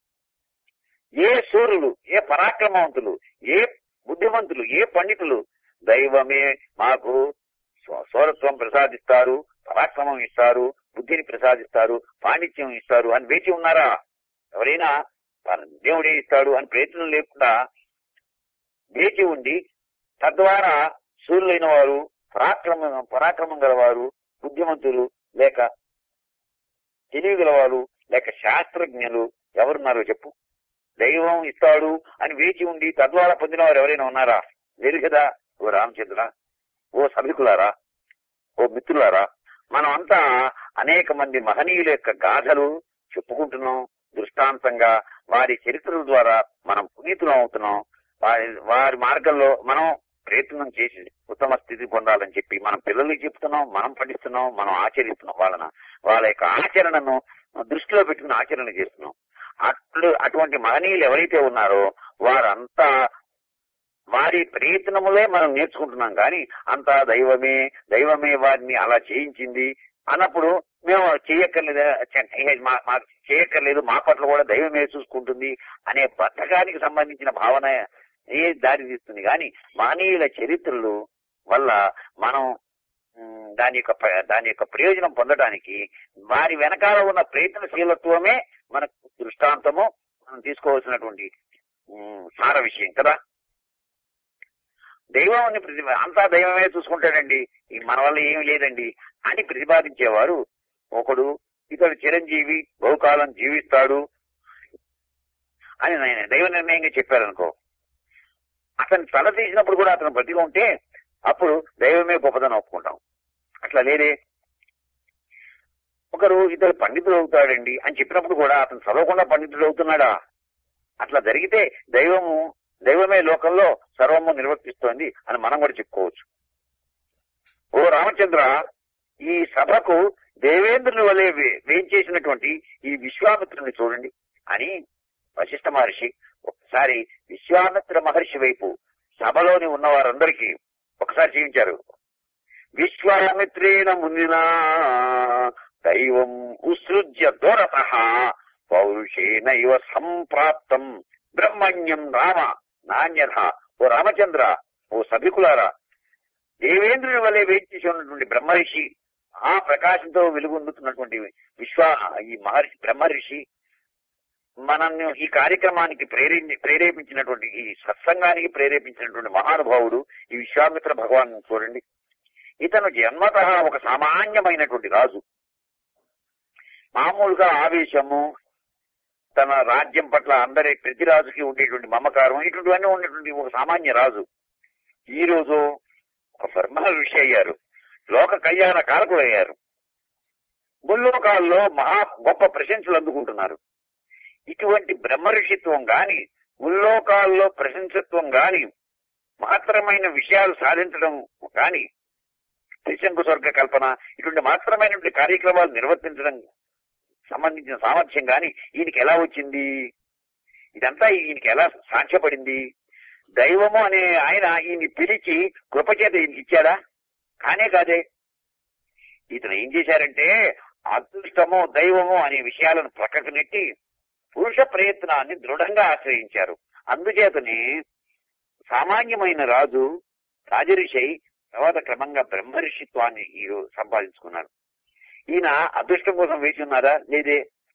ఏ సూర్యులు ఏ పరాక్రమవంతులు ఏ బుద్ధిమంతులు ఏ పండితులు దైవమే మాకు స్వ- సోరత్వం ప్రసాదిస్తారు పరాక్రమం ఇస్తారు బుద్ధిని ప్రసాదిస్తారు పాండిత్యం ఇస్తారు అని వేచి ఉన్నారా ఎవరైనా తన దేవుడే ఇస్తాడు అని ప్రయత్నం లేకుండా వేచి ఉండి తద్వారా సూర్యులైన వారు పరాక్రమం పరాక్రమం గలవారు బుద్ధిమంతులు లేక తెలివి గలవారు లేక శాస్త్రజ్ఞులు ఎవరున్నారో చెప్పు దైవం ఇస్తాడు అని వేచి ఉండి తద్వారా పొందిన వారు ఎవరైనా ఉన్నారా లేరు కదా ఓ రామచంద్ర ఓ సభికులారా ఓ మిత్రులారా మనం అంతా అనేక మంది మహనీయుల యొక్క గాథలు చెప్పుకుంటున్నాం దృష్టాంతంగా వారి చరిత్రల ద్వారా మనం పునీతులం అవుతున్నాం వారి వారి మార్గంలో మనం ప్రయత్నం చేసి ఉత్తమ స్థితి పొందాలని చెప్పి మనం పిల్లలకి చెప్తున్నాం మనం పండిస్తున్నాం మనం ఆచరిస్తున్నాం వాళ్ళన వాళ్ళ యొక్క ఆచరణను దృష్టిలో పెట్టుకుని ఆచరణ చేస్తున్నాం అట్లు అటువంటి మహనీయులు ఎవరైతే ఉన్నారో వారంతా వారి ప్రయత్నములే మనం నేర్చుకుంటున్నాం కానీ అంతా దైవమే దైవమే వారిని అలా చేయించింది అన్నప్పుడు మేము చేయక్కర్లేదు మా- మాకు చేయక్కర్లేదు మా పట్ల కూడా దైవమే చూసుకుంటుంది అనే బద్ధకానికి సంబంధించిన భావన ఏ దారి తీస్తుంది కానీ మహనీయుల చరిత్రలు వల్ల మనం ఉమ్, దాని యొక్క ప్ర- దాని యొక్క ప్రయోజనం పొందడానికి వారి వెనకాల ఉన్న ప్రయత్నశీలత్వమే మనకు దృష్టాంతము మనం తీసుకోవాల్సినటువంటి ఉమ్, సార విషయం కదా దైవం ప్రతి అంతా దైవమే చూసుకుంటాడండి ఈ మన వల్ల ఏమీ లేదండి అని ప్రతిపాదించేవారు ఒకడు ఇతడు చిరంజీవి బహుకాలం జీవిస్తాడు అని నేను దైవ నిర్ణయంగా చెప్పారనుకో అతను తల తీసినప్పుడు కూడా అతను బతిగా ఉంటే అప్పుడు దైవమే గొప్పదని ఒప్పుకుంటాం అట్లా లేదే ఒకరు ఇతడు పండితుడు అవుతాడండి అని చెప్పినప్పుడు కూడా అతను చదవకుండా పండితుడు అవుతున్నాడా అట్లా జరిగితే దైవము దైవమే లోకంలో సర్వము నిర్వర్తిస్తోంది అని మనం కూడా చెప్పుకోవచ్చు ఓ రామచంద్ర ఈ సభకు దేవేంద్రుని వలె వే- వేయించేసినటువంటి ఈ విశ్వామిత్రుని చూడండి అని వశిష్ఠ మహర్షి ఒకసారి విశ్వామిత్ర మహర్షి వైపు సభలోని ఉన్న వారందరికీ ఒకసారి జీవించారు విశ్వామిత్రేణ మునినా దైవం ఉసృజ్య దూరత పౌరుషేణ ఇవ సంప్రాప్తం బ్రహ్మణ్యం రామ నాణ్యథ ఓ రామచంద్ర ఓ సభికులారా దేవేంద్రుని వలె వేచి ఉన్నటువంటి బ్రహ్మర్షి ఆ ప్రకాశంతో వెలుగొందుతున్నటువంటి విశ్వ ఈ మహర్షి బ్రహ్మర్షి మనల్ని ఈ కార్యక్రమానికి ప్రేరేపి ప్రేరేపించినటువంటి ఈ సత్సంగానికి ప్రేరేపించినటువంటి మహానుభావుడు ఈ విశ్వామిత్ర భగవాన్ చూడండి ఇతను జన్మత ఒక సామాన్యమైనటువంటి రాజు మామూలుగా ఆవేశము తన రాజ్యం పట్ల అందరి ప్రతి రాజుకి ఉండేటువంటి మమకారం ఇటువంటివన్నీ ఉన్నటువంటి ఒక సామాన్య రాజు ఈ రోజు ఒక బ్రహ్మ ఋషి అయ్యారు లోక కళ్యాణ కారకులు అయ్యారు ముల్లోకాల్లో మహా గొప్ప ప్రశంసలు అందుకుంటున్నారు ఇటువంటి బ్రహ్మ ఋషిత్వం గాని ముల్లోకాల్లో ప్రశంసత్వం గాని మాత్రమైన విషయాలు సాధించడం గాని త్రిశంకు స్వర్గ కల్పన ఇటువంటి మాత్రమైనటువంటి కార్యక్రమాలు నిర్వర్తించడం సంబంధించిన సామర్థ్యం గాని ఈయనకి ఎలా వచ్చింది ఇదంతా ఈయనకి ఎలా సాధ్యపడింది దైవము అనే ఆయన ఈయన్ని పిలిచి కృపచేత ఈయనకి ఇచ్చాడా కానే కాదే ఇతను ఏం చేశారంటే అదృష్టము దైవము అనే విషయాలను ప్రక్కకు నెట్టి పురుష ప్రయత్నాన్ని దృఢంగా ఆశ్రయించారు అందుచేతనే సామాన్యమైన రాజు రాజరిషై తర్వాత క్రమంగా బ్రహ్మర్షిత్వాన్ని ఈ సంపాదించుకున్నారు ఈయన అదృష్టం కోసం వేచి ఉన్నారా లేదే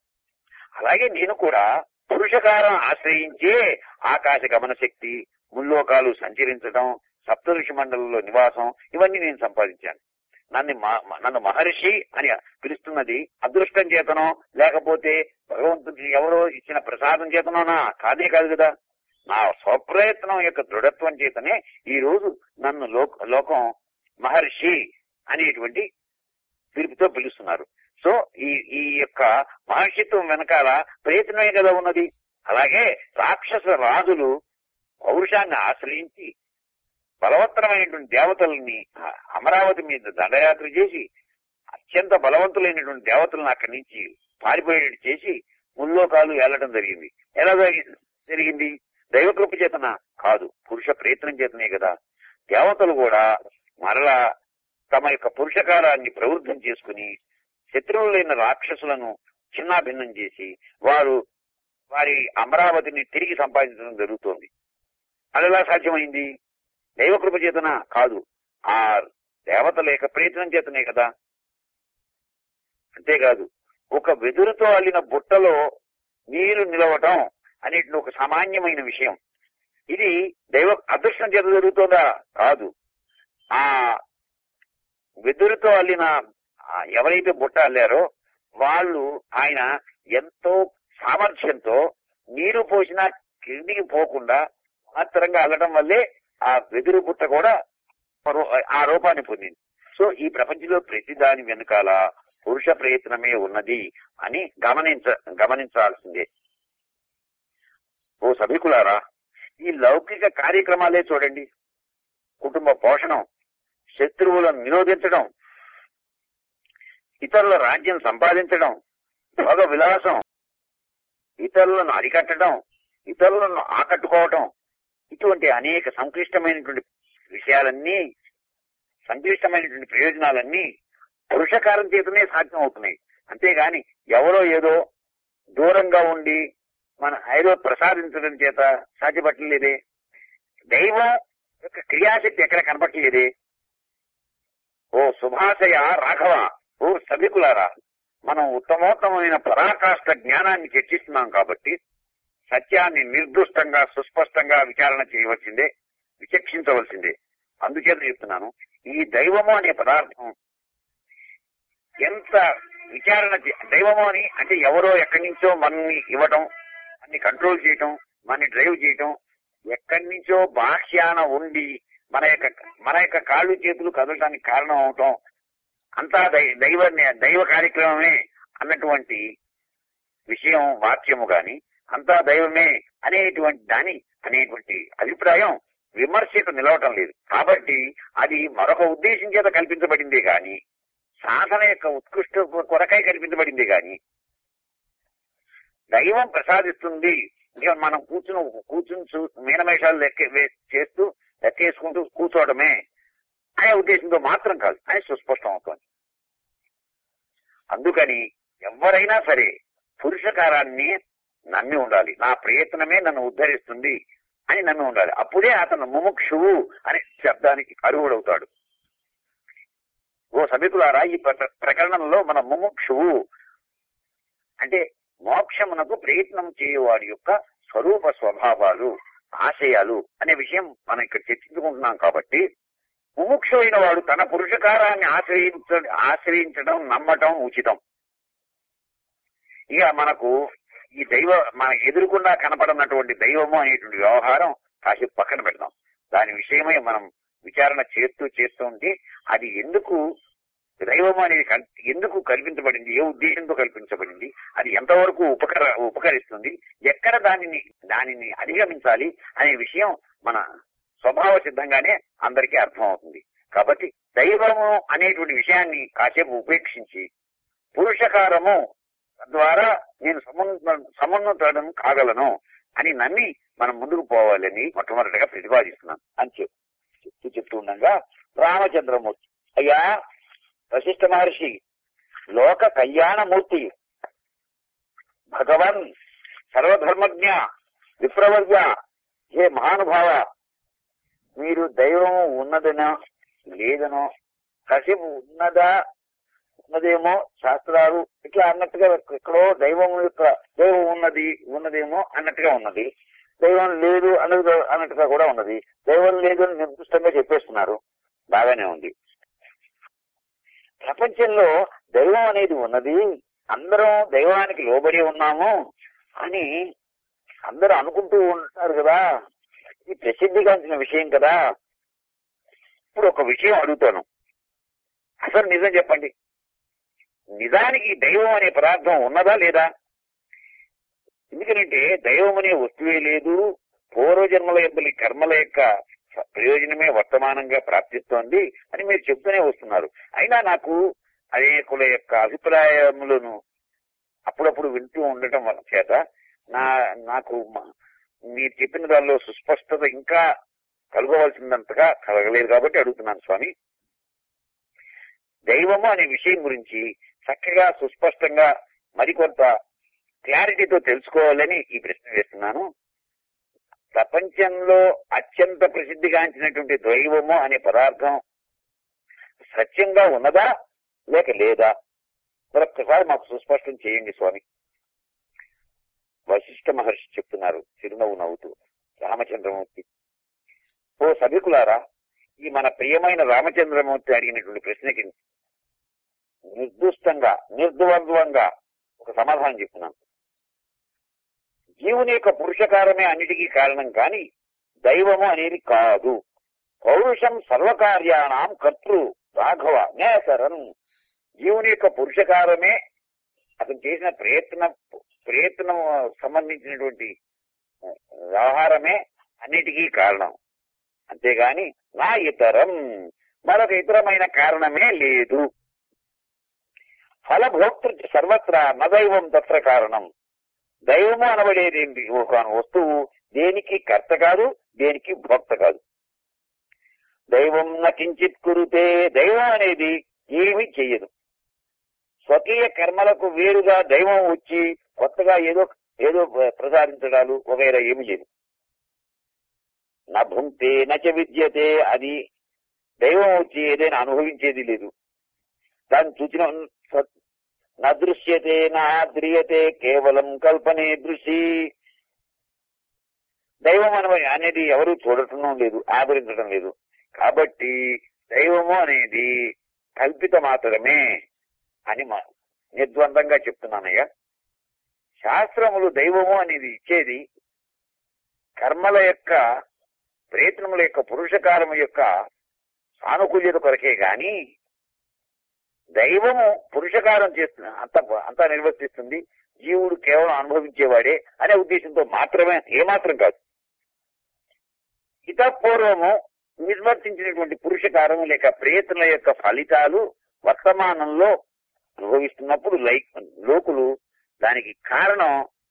అలాగే నేను కూడా పురుషకారం ఆశ్రయించే ఆకాశ గమన శక్తి ముల్లోకాలు సంచరించడం సప్తఋషి మండలంలో నివాసం ఇవన్నీ నేను సంపాదించాను నన్ను మ- మ- నన్ను మహర్షి అని పిలుస్తున్నది అదృష్టం చేతనో లేకపోతే భగవంతుడికి ఎవరో ఇచ్చిన ప్రసాదం చేతనోనా కాదే కాదు కదా నా స్వప్రయత్నం యొక్క దృఢత్వం చేతనే ఈ రోజు నన్ను లోక లోకం మహర్షి అనేటువంటి పిలుపుతో పిలుస్తున్నారు సో ఈ ఈ యొక్క మహర్షిత్వం వెనకాల ప్రయత్నమే కదా ఉన్నది అలాగే రాక్షస రాజులు పౌరుషాన్ని ఆశ్రయించి బలవత్తరమైనటువంటి దేవతల్ని ఆ అమరావతి మీద దండయాత్ర చేసి అత్యంత బలవంతులైనటువంటి దేవతలను అక్కడి నుంచి పారిపోయేటట్టు చేసి ముల్లోకాలు వెళ్ళడం జరిగింది ఎలా జరిగి- జరిగింది దైవకృప చేతన కాదు పురుష ప్రయత్నం చేతనే కదా దేవతలు కూడా మరలా తమ యొక్క పురుషకారాన్ని ప్రవృద్ధం చేసుకుని శత్రువులైన రాక్షసులను చిన్నాభిన్నం చేసి వారు వారి అమరావతిని తిరిగి సంపాదించడం జరుగుతోంది అది ఎలా సాధ్యమైంది దైవ కృప చేతన కాదు ఆ దేవతల యొక్క ప్రయత్నం చేతనే కదా అంతేకాదు ఒక వెదురుతో అల్లిన బుట్టలో నీరు నిలవటం అనేటువంటి ఒక సామాన్యమైన విషయం ఇది దైవ అదృష్టం చేత జరుగుతుందా కాదు ఆ వెదురుతో అల్లిన ఆ ఎవరైతే బుట్ట అల్లారో వాళ్ళు ఆయన ఎంతో సామర్థ్యంతో నీరు పోసినా కిందికి పోకుండా మాత్రంగా అల్లడం వల్లే ఆ వెదురు బుట్ట కూడా రూ- ఆ రూపాన్ని పొందింది సో ఈ ప్రపంచంలో ప్రతి దాని వెనకాల పురుష ప్రయత్నమే ఉన్నది అని గమనించ గమనించాల్సిందే ఓ సభికులారా ఈ లౌకిక కార్యక్రమాలే చూడండి కుటుంబ పోషణం శత్రువులను నిరోధించడం ఇతరుల రాజ్యం సంపాదించడం భోగ విలాసం ఇతరులను అరికట్టడం ఇతరులను ఆకట్టుకోవటం ఇటువంటి అనేక సంక్లిష్టమైనటువంటి విషయాలన్నీ సంక్లిష్టమైనటువంటి ప్రయోజనాలన్నీ పురుషకారం చేతనే సాధ్యం అవుతున్నాయి అంతేగాని ఎవరో ఏదో దూరంగా ఉండి మన ఏదో ప్రసాదించడం చేత సాధ్యపట్టలేదే దైవం యొక్క క్రియాశక్తి ఎక్కడ కనపట్టలేదే ఓ సుభాషయ రాఘవ ఓ సభికులారా మనం ఉత్తమోత్తమైన పరాకాష్ట జ్ఞానాన్ని చర్చిస్తున్నాం కాబట్టి సత్యాన్ని నిర్దుష్టంగా సుస్పష్టంగా విచారణ చేయవలసిందే విచక్షించవలసిందే అందుచేత చెప్తున్నాను ఈ దైవము అనే పదార్థం ఎంత విచారణ చే- దైవము అని అంటే ఎవరో ఎక్కడి నుంచో మనల్ని ఇవ్వటం మనని కంట్రోల్ చేయటం మనని డ్రైవ్ చేయటం ఎక్కడి నుంచో బాహ్యాన ఉండి మన యొక్క మన యొక్క కాళ్ళు చేతులు కదలటానికి కారణం అవటం అంతా దై- దైవ దైవ కార్యక్రమమే అన్నటువంటి విషయం వాక్యము గాని అంతా దైవమే అనేటువంటి దాని అనేటువంటి అభిప్రాయం విమర్శకు నిలవటం లేదు కాబట్టి అది మరొక ఉద్దేశం చేత కల్పించబడిందే గాని సాధన యొక్క ఉత్కృష్ట కొరకై కల్పించబడిందే గాని దైవం ప్రసాదిస్తుంది ఇక మనం కూర్చుని కూర్చుని చూ మీనమేషాలు లెక్క వే- చేస్తూ లెక్కేసుకుంటూ కూర్చోవడమే అనే ఉద్దేశంతో మాత్రం కాదు అని సుస్పష్టం అవుతోంది అందుకని ఎవరైనా సరే పురుషకారాన్ని నమ్మి ఉండాలి నా ప్రయత్నమే నన్ను ఉద్ధరిస్తుంది అని నమ్మి ఉండాలి అప్పుడే అతను ముముక్షువు అనే శబ్దానికి అర్హుడవుతాడు ఓ సభికులారా ఈ ప్ర- ప్రకరణంలో మన ముముక్షువు అంటే మోక్షమునకు ప్రయత్నం చేయవాడి యొక్క స్వరూప స్వభావాలు ఆశయాలు అనే విషయం మనం ఇక్కడ చర్చించుకుంటున్నాం కాబట్టి ముముక్షు అయిన వాడు తన పురుషకారాన్ని ఆశ్రయించ ఆశ్రయించడం నమ్మటం ఉచితం ఇక మనకు ఈ దైవ మన ఎదురుకుండా కనపడనటువంటి దైవము అనేటువంటి వ్యవహారం కాసేపు పక్కన పెడదాం దాని విషయమై మనం విచారణ చేస్తూ చేస్తూ ఉంటే అది ఎందుకు దైవము అనేది కల్- ఎందుకు కల్పించబడింది ఏ ఉద్దేశంతో కల్పించబడింది అది ఎంతవరకు ఉపకర ఉపకరిస్తుంది ఎక్కడ దానిని దానిని అధిగమించాలి అనే విషయం మన స్వభావ సిద్ధంగానే అందరికీ అర్థం అవుతుంది కాబట్టి దైవము అనేటువంటి విషయాన్ని కాసేపు ఉపేక్షించి పురుషకారము ద్వారా నేను సమున్న సమున్నతుడను కాగలను అని నమ్మి మనం ముందుకు పోవాలని మొట్టమొదటిగా ప్రతిపాదిస్తున్నాను అని చెప్పి చెప్తూ చెప్తూ ఉండగా రామచంద్రమూర్తి అయ్యా వశిష్ఠ మహర్షి లోక కళ్యాణమూర్తి భగవన్ సర్వధర్మజ్ఞ విప్రవర్య హే మహానుభావ మీరు దైవం ఉన్నదనో లేదనో కాసేపు ఉన్నదా ఉన్నదేమో శాస్త్రాలు ఇట్లా అన్నట్టుగా ఎక్కడో దైవం యొక్క దైవం ఉన్నది ఉన్నదేమో అన్నట్టుగా ఉన్నది దైవం లేదు అన్నది అన్నట్టుగా కూడా ఉన్నది దైవం లేదు అని నిర్దిష్టంగా చెప్పేస్తున్నారు బాగానే ఉంది ప్రపంచంలో దైవం అనేది ఉన్నది అందరం దైవానికి లోబడి ఉన్నాము అని అందరూ అనుకుంటూ ఉంటారు కదా ఇది ప్రసిద్ధిగాంచిన విషయం కదా ఇప్పుడు ఒక విషయం అడుగుతాను అసలు నిజం చెప్పండి నిజానికి దైవం అనే పదార్థం ఉన్నదా లేదా ఎందుకంటే దైవం అనే వస్తువే లేదు పూర్వజన్మల యొక్క కర్మల యొక్క ప్రయోజనమే వర్తమానంగా ప్రాప్తిస్తోంది అని మీరు చెప్తూనే వస్తున్నారు అయినా నాకు అనేకుల యొక్క అభిప్రాయములను అప్పుడప్పుడు వింటూ ఉండటం వల్ల చేత నా నాకు మ- మీరు చెప్పిన దానిలో సుస్పష్టత ఇంకా కలగవలసిందంతగా కలగలేదు కాబట్టి అడుగుతున్నాను స్వామి దైవము అనే విషయం గురించి చక్కగా సుస్పష్టంగా మరికొంత క్లారిటీతో తెలుసుకోవాలని ఈ ప్రశ్న వేస్తున్నాను ప్రపంచంలో అత్యంత ప్రసిద్ధిగాంచినటువంటి దైవము అనే పదార్థం సత్యంగా ఉన్నదా లేక లేదా మరొక్కసారి మాకు సుస్పష్టం చేయండి స్వామి వశిష్ఠ మహర్షి చెప్తున్నారు చిరునవ్వు నవ్వుతూ రామచంద్రమూర్తి ఓ సభికులారా ఈ మన ప్రియమైన రామచంద్రమూర్తి అడిగినటువంటి ప్రశ్నకి నిర్దుష్టంగా నిర్ద్వంద్వంగా ఒక సమాధానం చెప్తున్నాను జీవుని యొక్క పురుషకారమే అన్నిటికీ కారణం కాని దైవము అనేది కాదు పౌరుషం సర్వకార్యాణం కర్తృ రాఘవ నేసరం జీవుని యొక్క పురుషకారమే అతను చేసిన ప్రయత్న ప్రయత్నం సంబంధించినటువంటి వ్యవహారమే అన్నిటికీ కారణం అంతేగాని నా ఇతరం మరొక ఇతరమైన కారణమే లేదు ఫలభోక్తృ సర్వత్రా నదైవం తత్ర కారణం దైవము అనబడేది ఏంటి? ఒక వస్తువు దేనికి కర్త కాదు దేనికి భోక్త కాదు దైవం నకించిత్ కురుతే దైవం అనేది ఏమీ చెయ్యదు స్వకీయ కర్మలకు వేరుగా దైవం వచ్చి కొత్తగా ఏదో ఏదో ప్రసాదించడాలు వగైరా ఏమి లేదు నా భుంక్తే నచ విద్యతే అది దైవం వచ్చి ఏదైనా అనుభవించేది లేదు దాన్ని చూసిన నా దృశ్యతే నా ద్రియతే కేవలం కల్పనే దృషి దైవం అనవ అనేది ఎవరు చూడటం లేదు ఆదరించడం లేదు కాబట్టి దైవము అనేది కల్పిత మాత్రమే అని మా- నిర్ద్వందంగా చెప్తున్నానయ్యా శాస్త్రములు దైవము అనేది ఇచ్చేది కర్మల యొక్క ప్రయత్నముల యొక్క పురుషకారము యొక్క సానుకూల్యత కొరకే గాని దైవము పురుషకారం చేస్తుంది అంత అంతా నిర్వర్తిస్తుంది జీవుడు కేవలం అనుభవించేవాడే అనే ఉద్దేశంతో మాత్రమే ఏమాత్రం కాదు ఇతపూర్వము నిర్వర్తించినటువంటి పురుషకారం లేక ప్రయత్నాల యొక్క ఫలితాలు వర్తమానంలో అనుభవిస్తున్నప్పుడు లైక్ లోకులు దానికి కారణం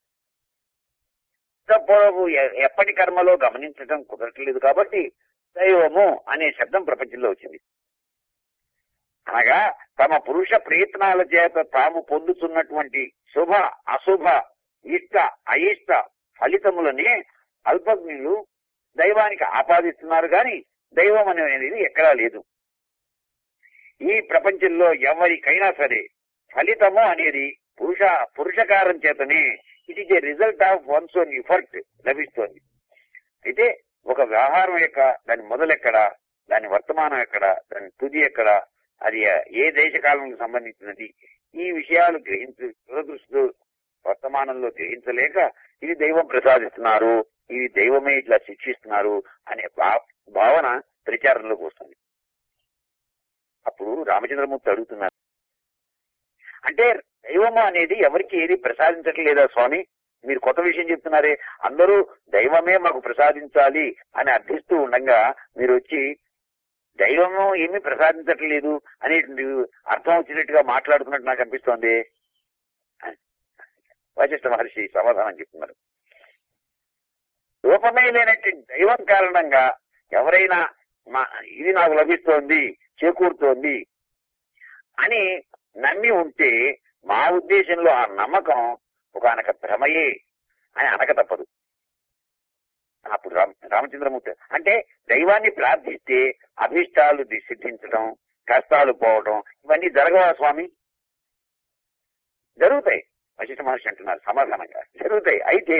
ఇతపూర్వము ఎ- ఎప్పటి కర్మలో గమనించడం కుదరట్లేదు కాబట్టి దైవము అనే శబ్దం ప్రపంచంలో వచ్చింది అనగా తమ పురుష ప్రయత్నాల చేత తాము పొందుతున్నటువంటి శుభ అశుభ ఇష్ట అయిష్ట ఫలితములని అల్పజ్ఞులు దైవానికి ఆపాదిస్తున్నారు గాని దైవం అనేది ఎక్కడా లేదు ఈ ప్రపంచంలో ఎవరికైనా సరే ఫలితము అనేది పురుష పురుషకారం చేతనే it is a result of one's own effort లభిస్తోంది అయితే ఒక వ్యవహారం యొక్క దాని మొదలెక్కడ దాని వర్తమానం ఎక్కడ దాని తుది ఎక్కడ అది ఏ దేశకాలానికి సంబంధించినది ఈ విషయాలు గ్రహించ దురదృష్టు వర్తమానంలో గ్రహించలేక ఇది దైవం ప్రసాదిస్తున్నారు ఇది దైవమే ఇట్లా శిక్షిస్తున్నారు అనే భా- భావన ప్రచారంలోకి వస్తుంది అప్పుడు రామచంద్రమూర్తి అడుగుతున్నారు అంటే దైవము అనేది ఎవరికి ఏది ప్రసాదించట్లేదా స్వామి మీరు కొత్త విషయం చెప్తున్నారే అందరూ దైవమే మాకు ప్రసాదించాలి అని అర్థిస్తూ ఉండగా మీరు వచ్చి దైవము ఏమీ ప్రసాదించట్లేదు అనేటువంటి అర్థం వచ్చినట్టుగా మాట్లాడుతున్నట్టు నాకు అనిపిస్తోంది వశిష్ఠ మహర్షి సమాధానం చెప్తున్నారు రూపమే లేనటువంటి దైవం కారణంగా ఎవరైనా మా ఇది నాకు లభిస్తోంది చేకూరుతోంది అని నమ్మి ఉంటే మా ఉద్దేశంలో ఆ నమ్మకం ఒక అనక భ్రమయే అని అనక తప్పదు అప్పుడు రామ రామచంద్రమూర్తి అంటే దైవాన్ని ప్రార్థిస్తే అభిష్టాలు ది- సిద్ధించడం కష్టాలు పోవడం ఇవన్నీ జరగవా స్వామి జరుగుతాయి వశిష్ఠ మహర్షి అంటున్నారు సమాధానంగా జరుగుతాయి అయితే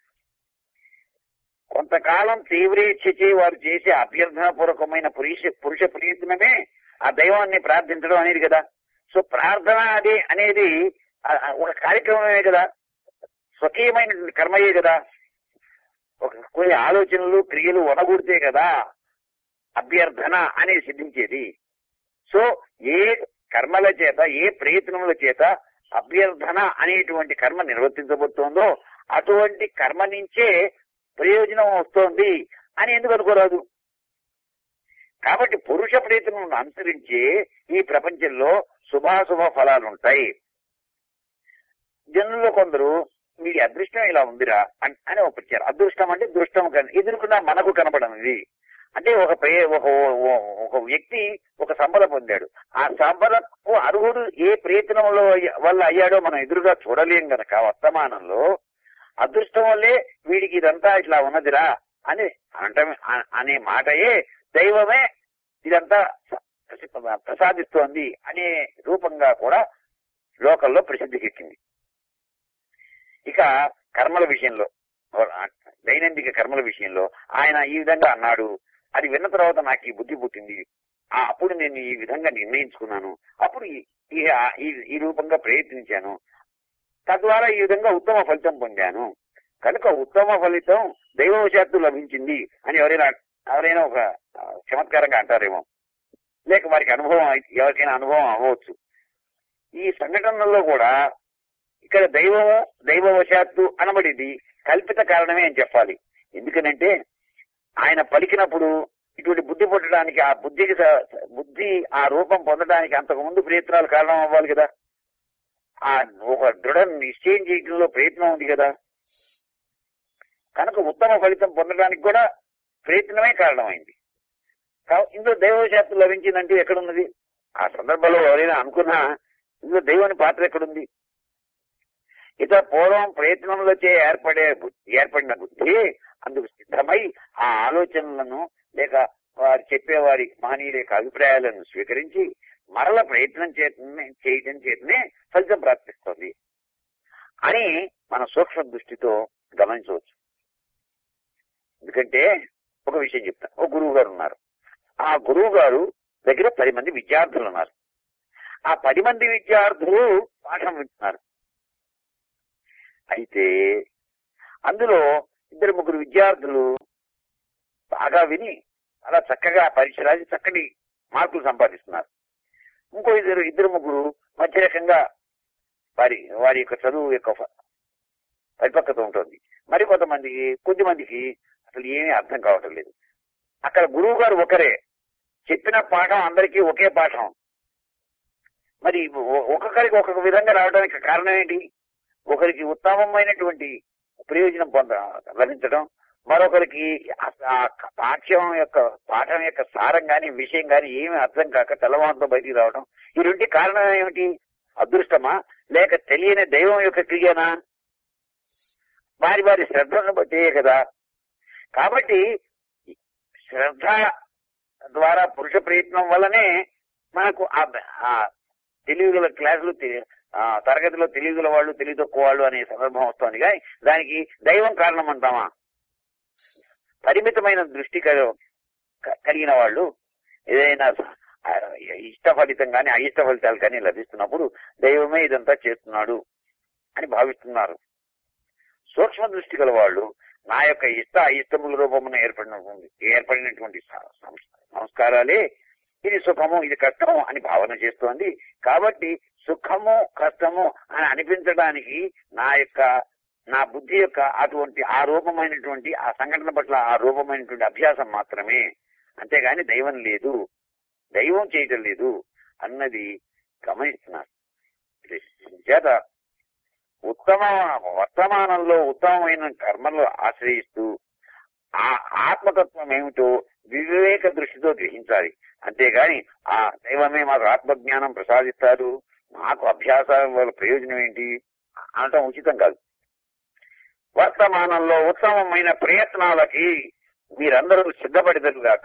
కొంతకాలం తీవ్రేచ్ఛచే వారు చేసే అభ్యర్థన పూర్వకమైన పురుష పురుష ప్రయత్నమే ఆ దైవాన్ని ప్రార్థించడం అనేది కదా సో ప్రార్థన అది అనేది ఆ- ఆ ఒక కార్యక్రమమే కదా స్వకీయమైనటువంటి కర్మయే కదా ఒక కొన్ని ఆలోచనలు క్రియలు వనగూడితే కదా అభ్యర్థన అనేది సిద్ధించేది సో ఏ కర్మల చేత ఏ ప్రయత్నముల చేత అభ్యర్థన అనేటువంటి కర్మ నిర్వర్తించబడుతోందో అటువంటి కర్మ నుంచే ప్రయోజనం వస్తోంది అని ఎందుకు అనుకోరాదు కాబట్టి పురుష ప్రయత్నం అనుసరించి ఈ ప్రపంచంలో శుభాశుభ ఫలాలు ఉంటాయి జనుల్లో కొందరు మీ అదృష్టం ఇలా ఉందిరా అన్- అని ఒప్పించారు అదృష్టం అంటే దృష్టం కన్- ఎదుర్కొన్న మనకు కనపడనిది అంటే ఒక ప్రే- ఒక ఓ- ఒక వ్యక్తి ఒక సంపద పొందాడు ఆ సంపదకు అర్హుడు ఏ ప్రయత్నంలో అయ్య- వల్ల అయ్యాడో మనం ఎదురుగా చూడలేం గనక వర్తమానంలో అదృష్టం వల్లే వీడికి ఇదంతా ఇట్లా ఉన్నదిరా అని అనటమే అ- అనే మాటయే దైవమే ఇదంతా స- ప్రసి- ప్రసాదిస్తోంది అనే రూపంగా కూడా లోకల్లో ప్రసిద్ధికెక్కింది ఇక కర్మల విషయంలో దైనందిక కర్మల విషయంలో ఆయన ఈ విధంగా అన్నాడు అది విన్న తర్వాత నాకు ఈ బుద్ధి పుట్టింది ఆ అప్పుడు నేను ఈ విధంగా నిర్ణయించుకున్నాను అప్పుడు ఈ- ఈ ఈ- ఈ రూపంగా ప్రయత్నించాను తద్వారా ఈ విధంగా ఉత్తమ ఫలితం పొందాను కనుక ఉత్తమ ఫలితం దైవవశాత్తు లభించింది అని ఎవరైనా ఎవరైనా ఒక ఆ, చమత్కారంగా అంటారేమో లేక వారికి అనుభవం అయి- ఎవరికైనా అనుభవం అవ్వచ్చు ఈ సంఘటనలో కూడా ఇక్కడ దైవము దైవవశాత్తు అనబడింది కల్పిత కారణమే అని చెప్పాలి ఎందుకనంటే ఆయన పలికినప్పుడు ఇటువంటి బుద్ధి పుట్టడానికి ఆ బుద్ధికి స- బుద్ధి ఆ రూపం పొందడానికి అంతకు ముందు ప్రయత్నాలు కారణం అవ్వాలి కదా ఆ ఒక దృఢ నిశ్చయం చేయడంలో ప్రయత్నం ఉంది కదా కనుక ఉత్తమ ఫలితం పొందడానికి కూడా ప్రయత్నమే కారణమైంది కా- ఇందులో దైవశాస్త్రం లభించిందంటే ఎక్కడున్నది ఆ సందర్భంలో ఎవరైనా అనుకున్నా ఇందులో దైవాని పాత్ర ఎక్కడుంది ఇత పూర్వం ప్రయత్నంలో చే ఏర్పడే బుద్ధి ఏర్పడిన బుద్ధి అందుకు సిద్ధమై ఆ ఆలోచనలను లేక వారు చెప్పేవారి మహనీయుల యొక్క అభిప్రాయాలను స్వీకరించి మరల ప్రయత్నం చేతనే చేయటం చేతనే ఫలితం ప్రాప్తిస్తుంది అని మన సూక్ష్మ దృష్టితో గమనించవచ్చు ఎందుకంటే ఒక విషయం చెప్తా ఒక గురువు గారు ఉన్నారు ఆ గురువు గారు దగ్గర పది మంది విద్యార్థులు ఉన్నారు ఆ పది మంది విద్యార్థులు పాఠం వింటున్నారు అయితే అందులో ఇద్దరు ముగ్గురు విద్యార్థులు బాగా విని అలా చక్కగా పరీక్ష రాసి చక్కటి మార్కులు సంపాదిస్తున్నారు ఇంకో ఇద్దరు ఇద్దరు ముగ్గురు మధ్య రకంగా వారి వారి యొక్క చదువు యొక్క ఫ- పరిపక్వత ఉంటుంది మరి కొంతమందికి కొద్ది మందికి అసలు ఏమీ అర్థం కావటం లేదు అక్కడ గురువు గారు ఒకరే చెప్పిన పాఠం అందరికీ ఒకే పాఠం మరి ఒ- ఒక్కొక్కరికి ఒక్కొక్క విధంగా రావడానికి కారణం ఏంటి ఒకరికి ఉత్తమమైనటువంటి ప్రయోజనం పొంద లభించడం మరొకరికి ఆ- ఆ పాఠ్యం యొక్క పాఠం యొక్క సారం గాని విషయం గాని ఏమీ అర్థం కాక తెల్లవారుతో బయటికి రావడం ఈ రెంటి కారణం ఏమిటి అదృష్టమా లేక తెలియని దైవం యొక్క క్రియనా వారి వారి శ్రద్ధను బట్టే కదా కాబట్టి శ్రద్ధ ద్వారా పురుష ప్రయత్నం వల్లనే మనకు ఆ ఆ తెలివిగల క్లాసులు తె- ఆ తరగతిలో తెలివిగల వాళ్ళు తెలివి తక్కువ వాళ్ళు అనే సందర్భం వస్తుంది కానీ దానికి దైవం కారణం అంటామా పరిమితమైన దృష్టి కల- క- కలిగిన వాళ్ళు ఏదైనా ఆ, ఇష్ట ఫలితం కానీ అయిష్ట ఫలితాలు కానీ లభిస్తున్నప్పుడు దైవమే ఇదంతా చేస్తున్నాడు అని భావిస్తున్నారు సూక్ష్మ దృష్టి గల వాళ్ళు నా యొక్క ఇష్ట అయిష్టముల రూపమున ఏర్పడినటువంటి ఏర్పడినటువంటి స- సంస్- సంస్కారాలే ఇది సుఖము ఇది కష్టము అని భావన చేస్తోంది కాబట్టి సుఖము కష్టము అని అనిపించడానికి నా యొక్క నా బుద్ధి యొక్క అటువంటి ఆ రూపమైనటువంటి ఆ సంఘటన పట్ల ఆ రూపమైనటువంటి అభ్యాసం మాత్రమే అంతేగాని దైవం లేదు దైవం చేయటం లేదు అన్నది గమనిస్తున్నారు చేత ఉత్తమ వర్తమానంలో ఉత్తమమైన కర్మలు ఆశ్రయిస్తూ ఆ ఆత్మతత్వం ఏమిటో వివేక దృష్టితో గ్రహించాలి అంతేగాని ఆ దైవమే మాకు ఆత్మజ్ఞానం ప్రసాదిస్తారు మాకు అభ్యాసాల వల్ల ప్రయోజనం ఏంటి అనటం ఉచితం కాదు వర్తమానంలో ఉత్తమమైన ప్రయత్నాలకి మీరందరూ సిద్ధపడిదరుగాక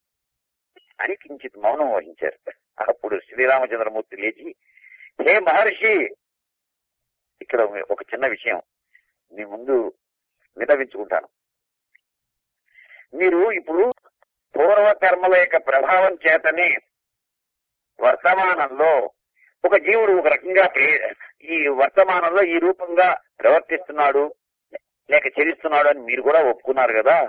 అని కించిత్ మౌనం వహించారు అప్పుడు శ్రీరామచంద్రమూర్తి లేచి హే మహర్షి ఇక్కడ ఒక చిన్న విషయం మీ ముందు వినవించుకుంటాను మీరు ఇప్పుడు పూర్వ కర్మల యొక్క ప్రభావం చేతనే వర్తమానంలో ఒక జీవుడు ఒక రకంగా ప్రే- ఈ వర్తమానంలో ఈ రూపంగా ప్రవర్తిస్తున్నాడు లేక చెల్లిస్తున్నాడు అని మీరు కూడా ఒప్పుకున్నారు కదా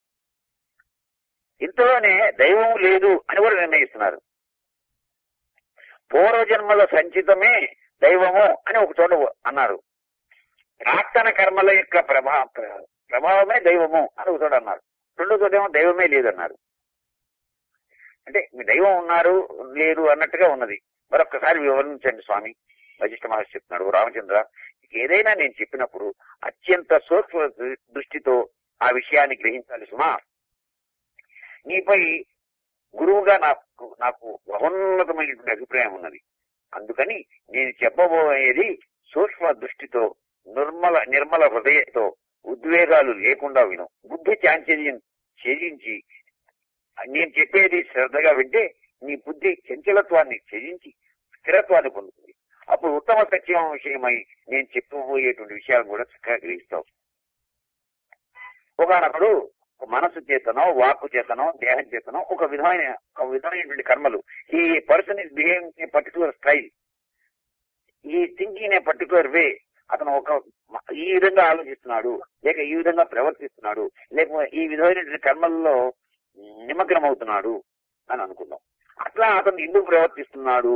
ఇంతలోనే దైవం లేదు అని కూడా నిర్ణయిస్తున్నారు పూర్వజన్మల సంచితమే దైవము అని ఒక చోట అన్నారు ప్రాక్తన కర్మల యొక్క ప్రభా ప్ర- ప్రభావమే దైవము అని ఒక చోట అన్నారు రెండో చోట ఏమో దైవమే లేదన్నారు అంటే మీ దైవం ఉన్నారు లేరు అన్నట్టుగా ఉన్నది మరొకసారి వివరించండి స్వామి వశిష్ఠ మహర్షి చెప్తున్నాడు రామచంద్ర ఏదైనా నేను చెప్పినప్పుడు అత్యంత సూక్ష్మ దృ- దృష్టితో ఆ విషయాన్ని గ్రహించాలి సుమా నీపై గురువుగా నాకు నాకు బహున్నతమైనటువంటి అభిప్రాయం ఉన్నది అందుకని నేను చెప్పబోయేది సూక్ష్మ దృష్టితో నిర్మల నిర్మల హృదయంతో ఉద్వేగాలు లేకుండా విను బుద్ధి చాంచల్యం ఛేదించి నేను చెప్పేది శ్రద్ధగా వింటే నీ బుద్ధి చంచలత్వాన్ని ఛేదించి స్థిరత్వాన్ని పొందుతుంది అప్పుడు ఉత్తమ సత్యం విషయమై నేను చెప్పబోయేటువంటి విషయాలు కూడా చక్కగా గ్రహిస్తావు ఒకనప్పుడు మనసు చేతనో వాక్కు చేతనో దేహం చేతనో ఒక విధమైన ఒక విధమైనటువంటి కర్మలు ఈ person is behaving a particular style ఈ థింకింగ్ ఏ పర్టికులర్ వే అతను ఒక ఈ విధంగా ఆలోచిస్తున్నాడు లేక ఈ విధంగా ప్రవర్తిస్తున్నాడు లేక ఈ విధమైనటువంటి కర్మల్లో నిమగ్నం అవుతున్నాడు అని అనుకుందాం అట్లా అతను ఎందుకు ప్రవర్తిస్తున్నాడు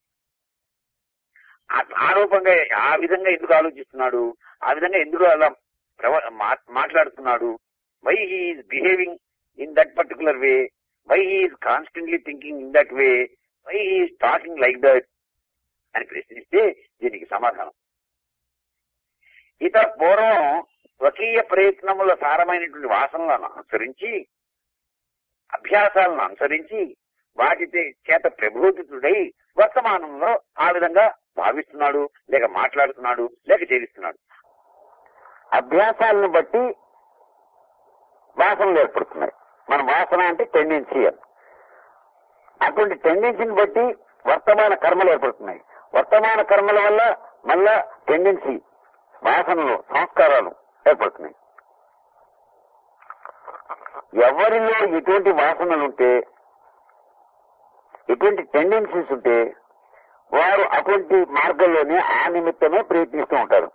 ఆ- ఆరోపంగా ఆ విధంగా ఎందుకు ఆలోచిస్తున్నాడు ఆ విధంగా ఎందుకు అలా ప్రవ- మా- మాట్లాడుతున్నాడు why he is behaving in that particular way why he is constantly thinking in that way why he is talking like that అని ప్రశ్నిస్తే దీనికి సమాధానం ఇతర పూర్వం స్వకీయ ప్రయత్నముల సారమైనటువంటి వాసనలను అనుసరించి అభ్యాసాలను అనుసరించి వాటి చే- చేత ప్రభూతితుడై వర్తమానంలో ఆ విధంగా భావిస్తున్నాడు లేక మాట్లాడుతున్నాడు లేక చేయిస్తున్నాడు అభ్యాసాలను బట్టి వాసనలు ఏర్పడుతున్నాయి మన వాసన అంటే టెండెన్సీ అని అటువంటి టెండెన్సీని బట్టి వర్తమాన కర్మలు ఏర్పడుతున్నాయి వర్తమాన కర్మల వల్ల మళ్ళా టెండెన్సీ వాసనలు సంస్కారాలు ఏర్పడుతున్నాయి ఎవరిలో ఎటువంటి వాసనలు ఉంటే ఎటువంటి టెండెన్సీస్ ఉంటే వారు అటువంటి మార్గంలోనే ఆ నిమిత్తమే ప్రయత్నిస్తూ ఉంటారు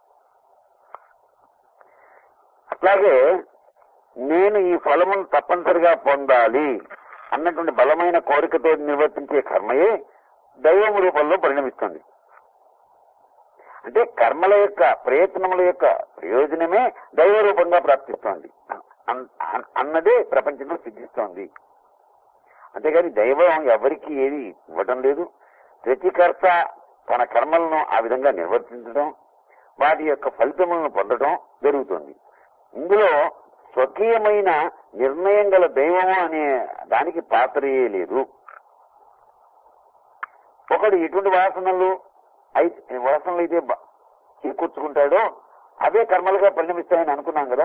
అట్లాగే నేను ఈ ఫలమును తప్పనిసరిగా పొందాలి అన్నటువంటి బలమైన కోరికతో నిర్వర్తించే కర్మయే దైవం రూపంలో పరిణమిస్తుంది అంటే కర్మల యొక్క ప్రయత్నముల యొక్క ప్రయోజనమే దైవ రూపంగా ప్రాప్తిస్తోంది అన్- అన్- అన్నదే ప్రపంచంలో సిద్ధిస్తోంది అంతేగాని దైవం ఎవరికి ఏది ఇవ్వటం లేదు ప్రతికర్త తన కర్మలను ఆ విధంగా నిర్వర్తించడం వాటి యొక్క ఫలితములను పొందడం జరుగుతుంది ఇందులో స్వకీయమైన నిర్ణయం గల దైవము అనే దానికి పాత్రయే లేదు ఒకడు ఎటువంటి వాసనలు అయితే వాసనలు అయితే బ- చేకూర్చుకుంటాడో అవే కర్మలుగా పరిణమిస్తాయని అనుకున్నాం కదా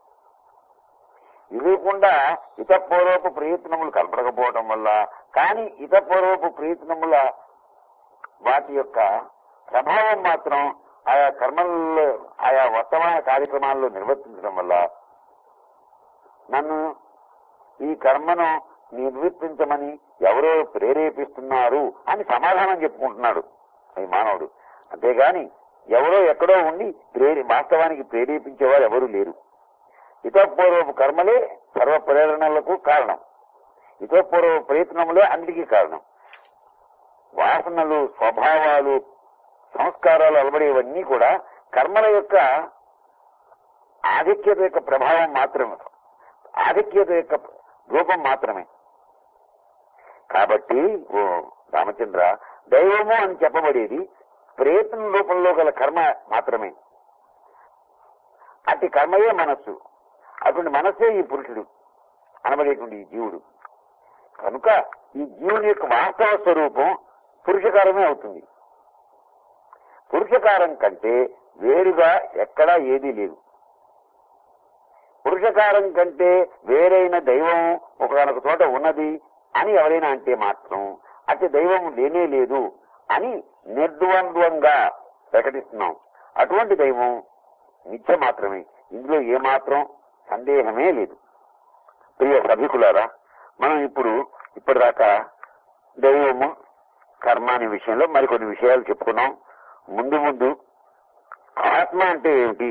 ఇవ్వకుండా ఇతపూర్వపు ప్రయత్నములు కలపడకపోవడం వల్ల కానీ ఇతపూర్వపు ప్రయత్నముల వాటి యొక్క ప్రభావం మాత్రం ఆయా కర్మల్లో ఆయా వర్తమాన కార్యక్రమాల్లో నిర్వర్తించడం వల్ల నన్ను ఈ కర్మను నిర్వర్తించమని ఎవరో ప్రేరేపిస్తున్నారు అని సమాధానం చెప్పుకుంటున్నాడు ఈ మానవుడు అంతేగాని ఎవరో ఎక్కడో ఉండి ప్రేరి వాస్తవానికి ప్రేరేపించేవారు ఎవరూ లేరు ఇతపూర్వపు కర్మలే సర్వ ప్రేరణలకు కారణం ఇతపూర్వ ప్రయత్నములే అన్నిటికీ కారణం వాసనలు స్వభావాలు సంస్కారాలు అలవడేవన్నీ కూడా కర్మల యొక్క ఆధిక్యత యొక్క ప్రభావం మాత్రమే ఆధిక్యత యొక్క రూపం మాత్రమే కాబట్టి ఓ రామచంద్ర దైవము అని చెప్పబడేది ప్రయత్నం రూపంలో గల కర్మ మాత్రమే అట్టి కర్మయే మనస్సు అటువంటి మనస్సే ఈ పురుషుడు అనబడేటువంటి ఈ జీవుడు కనుక ఈ జీవుని యొక్క వాస్తవ స్వరూపం పురుషకారమే అవుతుంది పురుషకారం కంటే వేరుగా ఎక్కడా ఏదీ లేదు పురుషకారం కంటే వేరైన దైవం ఒకనొక చోట ఉన్నది అని ఎవరైనా అంటే మాత్రం అట్టి దైవం లేనే లేదు అని నిర్ద్వంద్వంగా ప్రకటిస్తున్నాం అటువంటి దైవం నిత్య మాత్రమే ఇందులో ఏమాత్రం సందేహమే లేదు ప్రియ సభికులారా మనం ఇప్పుడు ఇప్పటిదాకా దైవము కర్మ అనే విషయంలో మరికొన్ని విషయాలు చెప్పుకున్నాం ముందు ముందు ఆత్మ అంటే ఏమిటి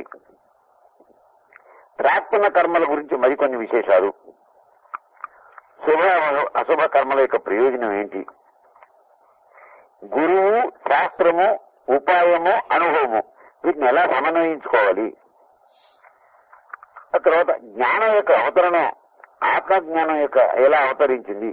ప్రార్థన కర్మల గురించి మరికొన్ని విశేషాలు శుభ అశుభ కర్మల యొక్క ప్రయోజనం ఏంటి గురువు శాస్త్రము ఉపాయము అనుభవము వీటిని ఎలా సమన్వయించుకోవాలి ఆ తర్వాత జ్ఞానం యొక్క అవతరణం ఆత్మజ్ఞానం యొక్క ఎలా అవతరించింది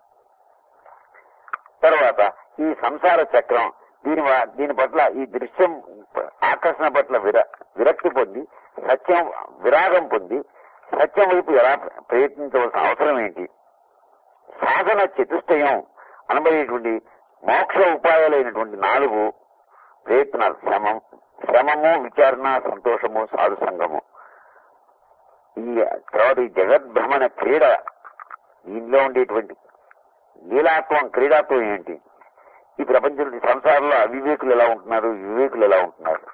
తర్వాత ఈ సంసార చక్రం దీని వ- దీని పట్ల ఈ దృశ్యం ఆకర్షణ పట్ల విర విరక్తి పొంది సత్యం విరాగం పొంది సత్యం వైపు ఎలా ప్రయత్నించవలసిన అవసరం ఏంటి సాధన చతుష్టయం అనబడేటువంటి మోక్ష ఉపాయాలైనటువంటి నాలుగు ప్రయత్నాలు శ్రమం శ్రమము విచారణ సంతోషము సాధు సంగము ఈ తర్వాత ఈ జగద్భ్రమణ క్రీడ దీనిలో ఉండేటువంటి లీలాత్వం క్రీడాత్వం ఏంటి ఈ ప్రపంచంలో ఈ సంసారంలో అవివేకులు ఎలా ఉంటున్నారు వివేకులు ఎలా ఉంటున్నారు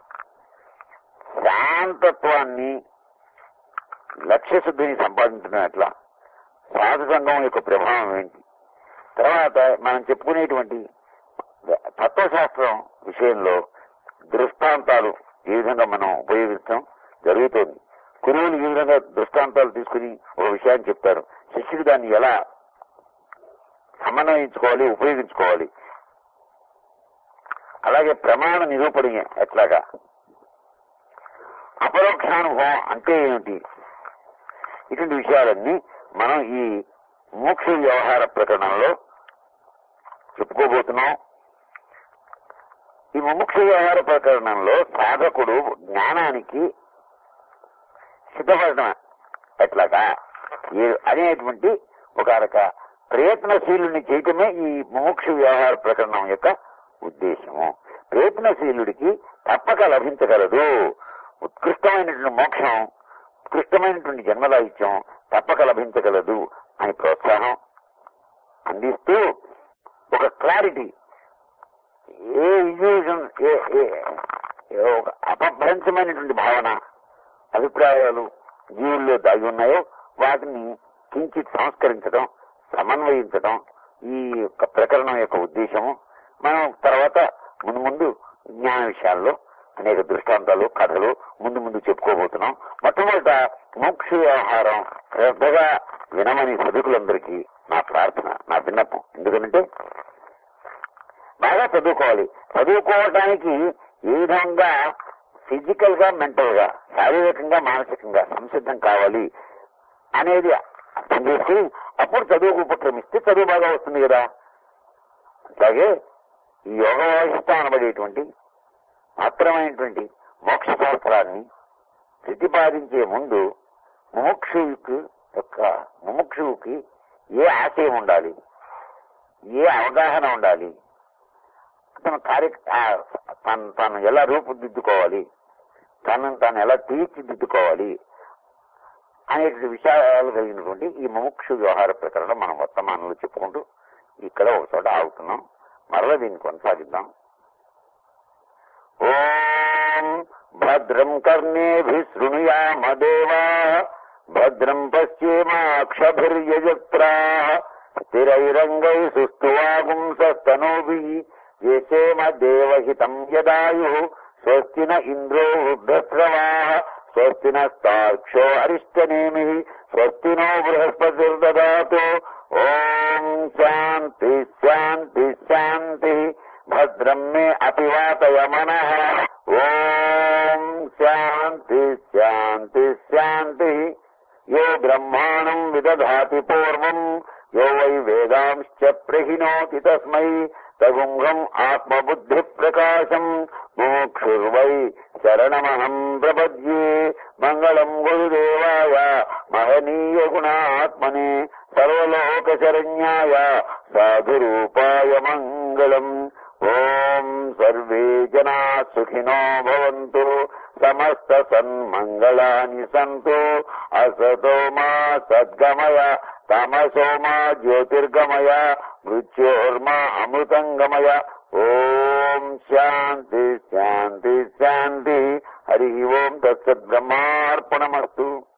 శాంతత్వాన్ని లక్ష్యశుద్ధిని సంపాదించడం ఎట్లా సాధు సంఘం యొక్క ప్రభావం ఏంటి తర్వాత మనం చెప్పుకునేటువంటి తత్వశాస్త్రం విషయంలో దృష్టాంతాలు ఏ విధంగా మనం ఉపయోగిస్తాం జరుగుతోంది గురువులు ఈ విధంగా దృష్టాంతాలు తీసుకుని ఒక విషయాన్ని చెప్తారు శిష్యుడు దాన్ని ఎలా సమన్వయించుకోవాలి ఉపయోగించుకోవాలి అలాగే ప్రమాణ నిరూపణ ఎట్లాగా అపరోక్షానుభవం అంటే ఏమిటి ఇటువంటి విషయాలన్నీ మనం ఈ మోక్ష వ్యవహార ప్రకరణంలో చెప్పుకోబోతున్నాం ఈ ముముక్ష వ్యవహార ప్రకరణంలో సాధకుడు జ్ఞానానికి సిద్ధపడటం ఎట్లాగా ఈ- అనేటువంటి ఒక రక ప్రయత్నశీలుని చేయటమే ఈ ముముక్ష వ్యవహార ప్రకరణం యొక్క ఉద్దేశము ప్రయత్నశీలుడికి తప్పక లభించగలదు ఉత్కృష్టమైనటువంటి మోక్షం ఉత్కృష్టమైనటువంటి జన్మదాయిత్యం తప్పక లభించగలదు అని ప్రోత్సాహం అందిస్తూ ఒక క్లారిటీ ఏ ఇల్యూజన్ ఏ ఏ- ఏ ఒక అపభ్రంశమైనటువంటి భావన అభిప్రాయాలు జీవుల్లో దాగి ఉన్నాయో వాటిని కించిత్ సంస్కరించడం సమన్వయించడం ఈ యొక్క ప్రకరణం యొక్క ఉద్దేశము మనం తర్వాత ముందు ముందు జ్ఞాన విషయాల్లో అనేక దృష్టాంతాలు కథలు ముందు ముందు చెప్పుకోబోతున్నాం మొట్టమొదట మోక్ష వ్యవహారం శ్రద్ధగా వినమని సదుకులందరికీ నా ప్రార్థన నా విన్నపం ఎందుకంటే బాగా చదువుకోవాలి చదువుకోవటానికి ఏ విధంగా ఫిజికల్ గా మెంటల్ గా శారీరకంగా మానసికంగా సంసిద్ధం కావాలి అనేది అర్థం చేసుకుని అప్పుడు చదువుకు ఉపక్రమిస్తే చదువు బాగా వస్తుంది కదా అట్లాగే ఈ యోగ వాయిస్తా అనబడేటువంటి మాత్రమైనటువంటి మోక్ష శాస్త్రాన్ని ప్రతిపాదించే ముందు ముముక్షువుకి యొక్క ముముక్షువుకి ఏ ఆశయం ఉండాలి ఏ అవగాహన ఉండాలి తన కార్య ఆ, తను తాను ఎలా రూపుదిద్దుకోవాలి తనను తాను ఎలా తీర్చిదిద్దుకోవాలి అనేటువంటి విషయాలు కలిగినటువంటి ఈ ముముక్షు వ్యవహార ప్రకరణం మనం వర్తమానంలో చెప్పుకుంటూ ఇక్కడ ఒక చోట ఆగుతున్నాం మరలా దీన్ని కొనసాగిద్దాం ఓం భద్రం కర్ణేభి శృణుయామ దేవా భద్రం పశ్యేమాక్షభిర్యజత్రా స్థిరైరంగై సుస్తువాగుంసస్తనూభి యశేమ దేవహితం యదాయు స్వస్తి న ఇంద్రో వృద్ధశ్రవా స్వస్తి నస్తాక్షో అరిష్టనేమి స్వస్తి నో బృహస్పతిర్దదాతు ఓం శాంతి శాంతి శాంతి భద్రం మే అపివాతయ మనః ఓం శాంతి శాంతి శాంతి యో బ్రహ్మాణం విదధాతి పూర్వం యో వై వేదాంశ్చ ప్రహిణోతి తస్మై తగుంహం ఆత్మబుద్ధి ప్రకాశం మోక్షుర్వై శరణమహం ప్రపద్యే మంగళం గురుదేవాయ మహనీయ గుణాత్మనే సర్వలోక శరణ్యాయ సాధురూపాయ మంగళం ఓం సర్వే జనా సుఖినో భవంతు సమస్త సన్మంగళాని సంతు అసతో మా సద్గమయ తమసో మా జ్యోతిర్గమయ మృత్యోర్మా అమృతంగమయ ఓం శాంతి శాంతి శాంతి హరి ఓం తత్సద్బ్రహ్మార్పణమస్తు